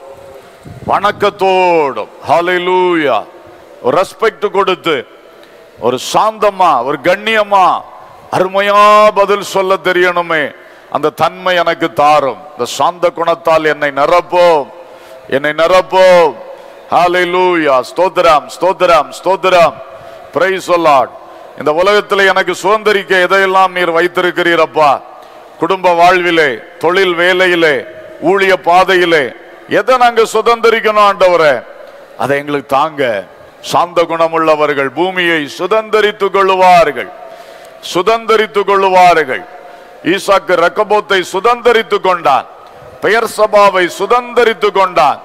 Speaker 1: வணக்கத்தோடும் ஹalleluya ரெஸ்பெக்ட் கொடுத்து ஒரு சாந்தமா ஒரு கண்ணியமா அருமையா பதில் சொல்ல தெரியணுமே அந்த தன்மை எனக்கு தாரும் இந்த சாந்த குணத்தால் என்னை நிரப்போம் என்னை நிரப்போம் ஹalleluya ஸ்தோத்திரம் ஸ்தோத்திரம் ஸ்தோத்திரம் பிரைஸ் சொல்லாட் இந்த உலகத்தில் எனக்கு சுதந்திரிக்க எதையெல்லாம் நீர் வைத்திருக்கிறீரப்பா குடும்ப வாழ்விலே தொழில் வேலையிலே ஊழிய பாதையிலே எதை நாங்க சுதந்திரிக்கணும் ஆண்டவரே அதை எங்களுக்கு தாங்க சாந்த குணமுள்ளவர்கள் பூமியை சுதந்திரித்துக் கொள்ளுவார்கள் சுதந்திரித்துக் கொள்ளுவார்கள் ஈசாக்கு ரக்கபோத்தை சுதந்திரித்துக் கொண்டான் பெயர் சபாவை சுதந்திரித்துக் கொண்டான்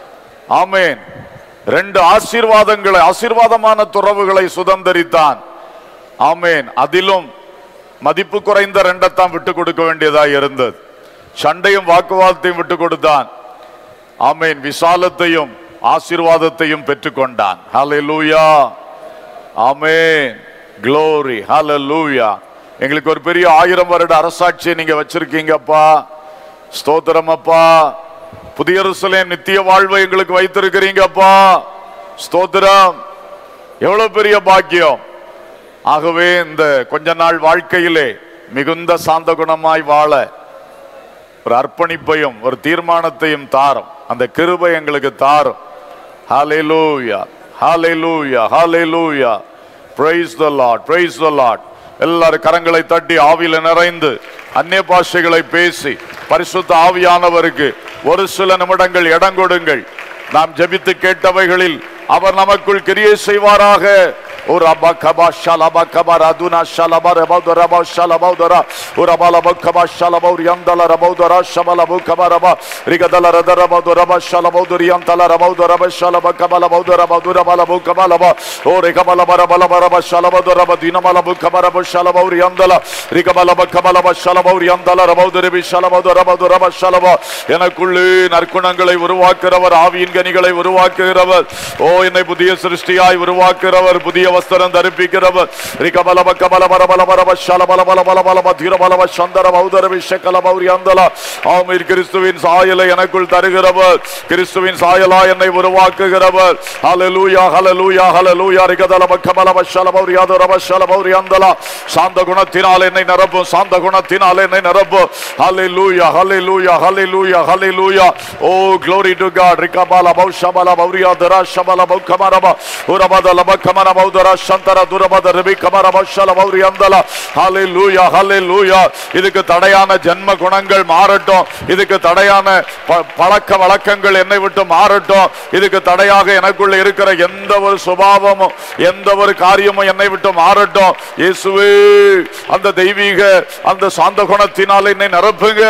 Speaker 1: ஆமேன் ரெண்டு ஆசீர்வாதங்களை ஆசீர்வாதமான துறவுகளை சுதந்திரித்தான் ஆமேன் அதிலும் மதிப்பு குறைந்த ரெண்டைத்தான் விட்டு கொடுக்க வேண்டியதா இருந்தது சண்டையும் வாக்குவாதத்தையும் விட்டு கொடுத்தான் ஆமேன் விசாலத்தையும் ஆசீர்வாதத்தையும் பெற்றுக்கொண்டான் ஹalleluya ஆமேன் glory ஹalleluya எங்களுக்கு ஒரு பெரிய ஆயிரம் வருட அரசாட்சியை நீங்க வச்சிருக்கீங்கப்பா ஸ்தோத்திரம் அப்பா புதிய எருசலேம் நித்திய வாழ்வை எங்களுக்கு வைத்திருக்கிறீங்கப்பா ஸ்தோத்திரம் எவ்வளவு பெரிய பாக்கியம் ஆகவே இந்த கொஞ்ச நாள் வாழ்க்கையிலே மிகுந்த சாந்த குணமாய் வாழ ஒரு அர்ப்பணிப்பையும் ஒரு தீர்மானத்தையும் தாரும் அந்த கிருபை எங்களுக்கு தாரும் ஹalleluya ஹalleluya ஹalleluya praise the lord praise the lord எல்லாரும் கரங்களை தட்டி ஆவியில நிறைந்து அந்நிய பாஷைகளை பேசி பரிசுத்த ஆவியானவருக்கு ஒரு சில நிமிடங்கள் இடம் கொடுங்கள் நாம் ஜெபித்து கேட்டவைகளில் அவர் நமக்குள் கிரியை செய்வாராக ஒரு அபா கபா ஷலபா கபா ரதுனா ஷலபா ரபௌத ரபா ஷலபௌ தரா ஒரு அபால பக்கபா ஷலபௌ ரியந்தல ரபௌ தரா ஷபல புக்கபா ரபா ரிகதல ரத ரபௌ ரபா ஷலபௌ ரியந்தல ரபௌ ரபா ஷலப கபல பௌ ரபா துரபல புக்கபா லபா ஓ ரிகபல பரபல பரப ஷலப ரப தினமல புக்கபா ரப ஷலபௌ ரியந்தல ரிகபல பக்கபல ப ஷலபௌ ரியந்தல ரபௌ ரபி ஷலபௌ ரபா ரபா ஷலபா எனக்குள்ளே நற்குணங்களை உருவாக்குறவர் ஆவியின் கனிகளை உருவாக்குகிறவர் ஓ என்னை புதிய சிருஷ்டியாய் உருவாக்குகிறவர் புதிய வஸ்திரம் தரிப்பிக்கிறவர் ரிகபல பக்கபல பரபல பரப ஷலபல பல பல பல பல தீரபல சந்தர பௌதர விஷக்கல பௌரி அந்தல ஆமீர் கிறிஸ்துவின் சாயலை எனக்குள் தருகிறவர் கிறிஸ்துவின் சாயலா என்னை உருவாக்குகிறவர் ஹalleluya ஹalleluya ஹalleluya ரிகதல பக்கபல பஷல பௌரி அதர பஷல பௌரி அந்தல சாந்த குணத்தினால் என்னை நிரப்பும் சாந்த குணத்தினால் என்னை நிரப்பும் ஹalleluya ஹalleluya ஹalleluya ஹalleluya ஓ glory to god ரிகபல பௌஷபல பௌரி அதர ஷபல பௌக்கமரப உரபதல பக்கமர பௌதர சந்தர துரபத ரிபி கமர பஷல பௌரி அந்தல ஹalleluya ஹalleluya இதுக்கு தடையான ஜென்ம குணங்கள் மாறட்டும் இதுக்கு தடையான ப- பழக்க வழக்கங்கள் என்னை விட்டு மாறட்டும் இதுக்கு தடையாக எனக்குள்ள இருக்கிற எந்த ஒரு சுபாவமும் எந்த ஒரு காரியமும் என்னை விட்டு மாறட்டும் இயேசுவே அந்த தெய்வீக அந்த சாந்த குணத்தினால் என்னை நிரப்புங்க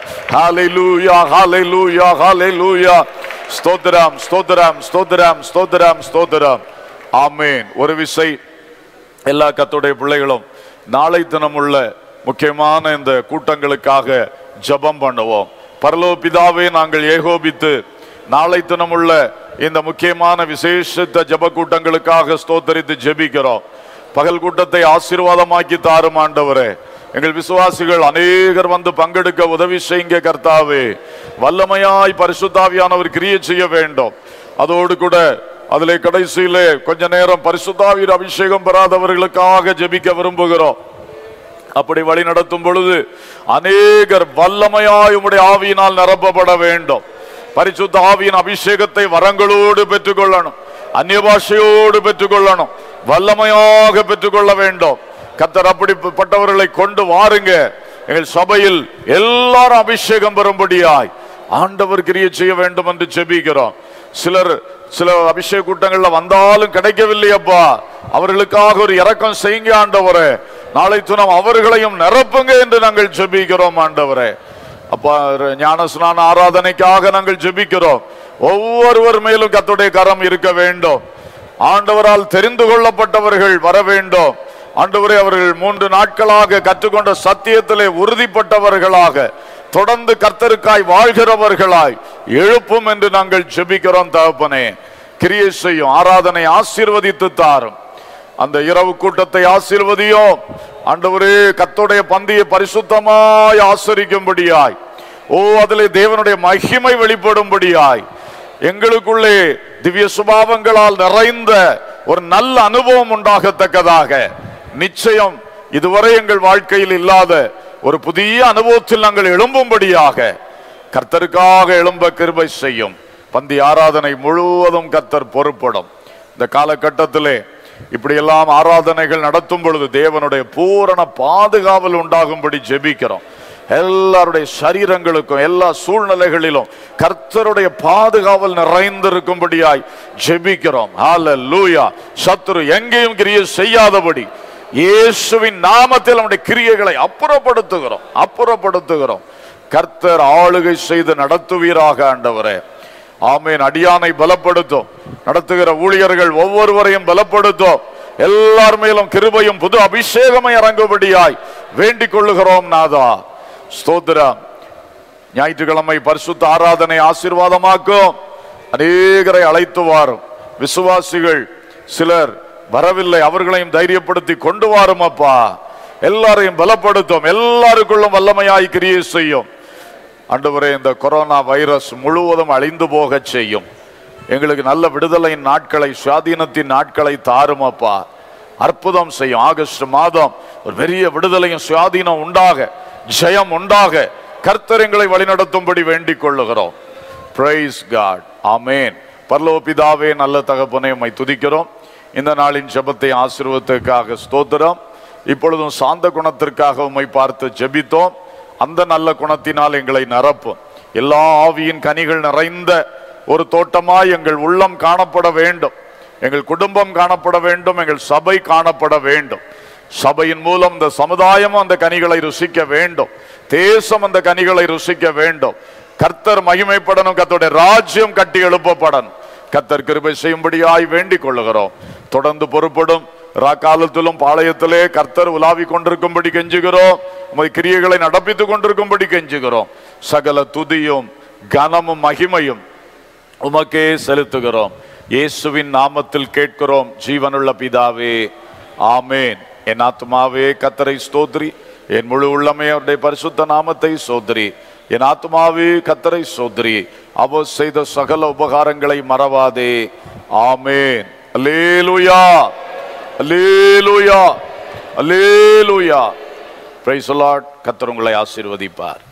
Speaker 1: ஹalleluya ஹalleluya ஹalleluya ஸ்தோத்திரம் ஸ்தோத்திரம் ஸ்தோத்திரம் ஸ்தோத்திரம் ஸ்தோத்திரம் ஆமென் ஒரு விசை எல்லா கத்துடைய பிள்ளைகளும் நாளை தினமுள்ள முக்கியமான இந்த கூட்டங்களுக்காக ஜெபம் பண்ணுவோம் பரலோ பிதாவே நாங்கள் ஏகோபித்து நாளை தினமுள்ள இந்த முக்கியமான விசேஷத்த ஜெப கூட்டங்களுக்காக ஸ்தோத்தரித்து ஜெபிக்கிறோம் பகல் கூட்டத்தை ஆசீர்வாதமாக்கி தாரும் ஆண்டவரே எங்கள் விசுவாசிகள் அநேகர் வந்து பங்கெடுக்க உதவி செய்யுங்க கர்த்தாவே வல்லமையாய் பரிசுத்தாவியானவர் கிரியை செய்ய வேண்டும் அதோடு கூட அதிலே கடைசியிலே கொஞ்ச நேரம் பரிசுத்தாவியர் அபிஷேகம் பெறாதவர்களுக்காக ஜெபிக்க விரும்புகிறோம் அப்படி வழி நடத்தும் பொழுது அநேகர் வல்லமையாய் உம்முடைய ஆவியினால் நிரப்பப்பட வேண்டும் பரிசுத்த ஆவியின் அபிஷேகத்தை வரங்களோடு பெற்றுக்கொள்ளணும் அந்நிய பாஷையோடு பெற்றுக்கொள்ளணும் வல்லமையாக பெற்றுக்கொள்ள வேண்டும் கத்தர் அப்படிப்பட்டவர்களை கொண்டு வாருங்க எங்கள் சபையில் எல்லாரும் அபிஷேகம் பெறும்படியாய் ஆண்டவர் கிரியை செய்ய வேண்டும் என்று செபிக்கிறோம் சிலர் சில அபிஷேக கூட்டங்கள்ல வந்தாலும் கிடைக்கவில்லையப்பா அவர்களுக்காக ஒரு இரக்கம் செய்யுங்க ஆண்டவரே நாளை தினம் அவர்களையும் நிரப்புங்க என்று நாங்கள் ஜெபிக்கிறோம் ஆண்டவரே அப்பா ஞான ஸ்நான ஆராதனைக்காக நாங்கள் ஜெபிக்கிறோம் ஒவ்வொருவர் மேலும் கத்துடைய கரம் இருக்க வேண்டும் ஆண்டவரால் தெரிந்து கொள்ளப்பட்டவர்கள் வர வேண்டும் ஆண்டவரே அவர்கள் மூன்று நாட்களாக கற்றுக்கொண்ட சத்தியத்திலே உறுதிப்பட்டவர்களாக தொடர்ந்து கர்த்தருக்காய் வாழ்கிறவர்களாய் எழுப்பும் என்று நாங்கள் ஜெபிக்கிறோம் தகப்பனே கிரியை செய்யும் ஆராதனை ஆசீர்வதித்து தாரும் அந்த இரவு கூட்டத்தை ஆசீர்வதியும் ஆண்டவரே கர்த்தருடைய பந்தியை பரிசுத்தமாய் ஆசரிக்கும்படியாய் ஓ அதிலே தேவனுடைய மகிமை வெளிப்படும்படியாய் எங்களுக்குள்ளே திவ்ய சுபாவங்களால் நிறைந்த ஒரு நல்ல அனுபவம் உண்டாகத்தக்கதாக நிச்சயம் இதுவரை எங்கள் வாழ்க்கையில் இல்லாத ஒரு புதிய அனுபவத்தில் நாங்கள் எழும்பும்படியாக கர்த்தருக்காக எழும்ப கிருபை செய்யும் பந்தி ஆராதனை முழுவதும் கர்த்தர் பொறுப்படும் இந்த காலகட்டத்திலே இப்படியெல்லாம் ஆராதனைகள் நடத்தும் பொழுது தேவனுடைய பூரண பாதுகாவல் உண்டாகும்படி ஜெபிக்கிறோம் எல்லாருடைய சரீரங்களுக்கும் எல்லா சூழ்நிலைகளிலும் கர்த்தருடைய பாதுகாவல் நிறைந்திருக்கும்படியாய் ஜெபிக்கிறோம் ஹalleluya சத்துரு எங்கேயும் கிரியை செய்யாதபடி இயேசுவின் நாமத்தில் நம்முடைய கிரியைகளை அப்புறப்படுத்துகிறோம் அப்புறப்படுத்துகிறோம் கர்த்தர் ஆளுகை செய்து நடத்துவீராக ஆண்டவரே ஆமேன் அடியானை பலப்படுத்தும் நடத்துகிற ஊழியர்கள் ஒவ்வொருவரையும் பலப்படுத்தும் எல்லார் மேலும் கிருபையும் புது அபிஷேகமை இறங்கும்படியாய் வேண்டிக் கொள்ளுகிறோம் நாதா ஸ்தோத்திரம் ஞாயிற்றுக்கிழமை பரிசுத்த ஆராதனை ஆசீர்வாதமாக்கும் அநேகரை அழைத்து வாரும் விசுவாசிகள் சிலர் வரவில்லை அவர்களையும் தைரியப்படுத்தி கொண்டு வாரும் அப்பா எல்லாரையும் பலப்படுத்தும் எல்லாருக்குள்ளும் வல்லமையாய் கிரியை செய்யும் ஆண்டவரே இந்த கொரோனா வைரஸ் முழுவதும் அழிந்து போகச் செய்யும் எங்களுக்கு நல்ல விடுதலையின் நாட்களை சுவாதீனத்தின் நாட்களை தாரும் அப்பா அற்புதம் செய்யும் ஆகஸ்ட் மாதம் ஒரு பெரிய விடுதலையும் சுவாதீனம் உண்டாக ஜெயம் உண்டாக கர்த்தர் எங்களை வழிநடத்தும்படி வேண்டிக் கொள்ளுகிறோம் பிரைஸ் காட் ஆமேன் பரலோக பிதாவே நல்ல தகப்பனை உம்மை துதிக்கிறோம் இந்த நாளின் ஜெபத்தை ஆசீர்வதற்காக ஸ்தோத்திரம் இப்பொழுதும் சாந்த குணத்திற்காக உம்மை பார்த்து ஜெபித்தோம் அந்த நல்ல குணத்தினால் எங்களை நிரப்பும் எல்லா ஆவியின் கனிகள் நிறைந்த ஒரு தோட்டமாய் எங்கள் உள்ளம் காணப்பட வேண்டும் எங்கள் குடும்பம் காணப்பட வேண்டும் எங்கள் சபை காணப்பட வேண்டும் சபையின் மூலம் இந்த சமுதாயமும் அந்த கனிகளை ருசிக்க வேண்டும் தேசம் அந்த கனிகளை ருசிக்க வேண்டும் கர்த்தர் மகிமைப்படணும் கர்த்தருடைய ராஜ்யம் கட்டி எழுப்பப்படணும் கர்த்தர் கிருபை செய்யும்படியாய் வேண்டிக் கொள்ளுகிறோம் தொடர்ந்து பொறுப்படும் ராக்காலத்திலும் பாளையத்திலே கர்த்தர் உலாவி கொண்டிருக்கும்படி கெஞ்சுகிறோம் உமது கிரியைகளை நடப்பித்துக் கொண்டிருக்கும்படி கெஞ்சுகிறோம் சகல துதியும் கனமும் மகிமையும் உமக்கே செலுத்துகிறோம் இயேசுவின் நாமத்தில் கேட்கிறோம் ஜீவனுள்ள பிதாவே ஆமேன் என் ஆத்மாவே கத்தரை ஸ்தோத்ரி என் முழு உள்ளமே அவருடைய பரிசுத்த நாமத்தை சோதரி என் ஆத்மாவே கத்தரை சோதரி அவர் செய்த சகல உபகாரங்களை மறவாதே ஆமேன் அல்லேலூயா அல்லேலூயா அல்லேலூயா பிரைஸ் கத்தர் உங்களை ஆசீர்வதிப்பார்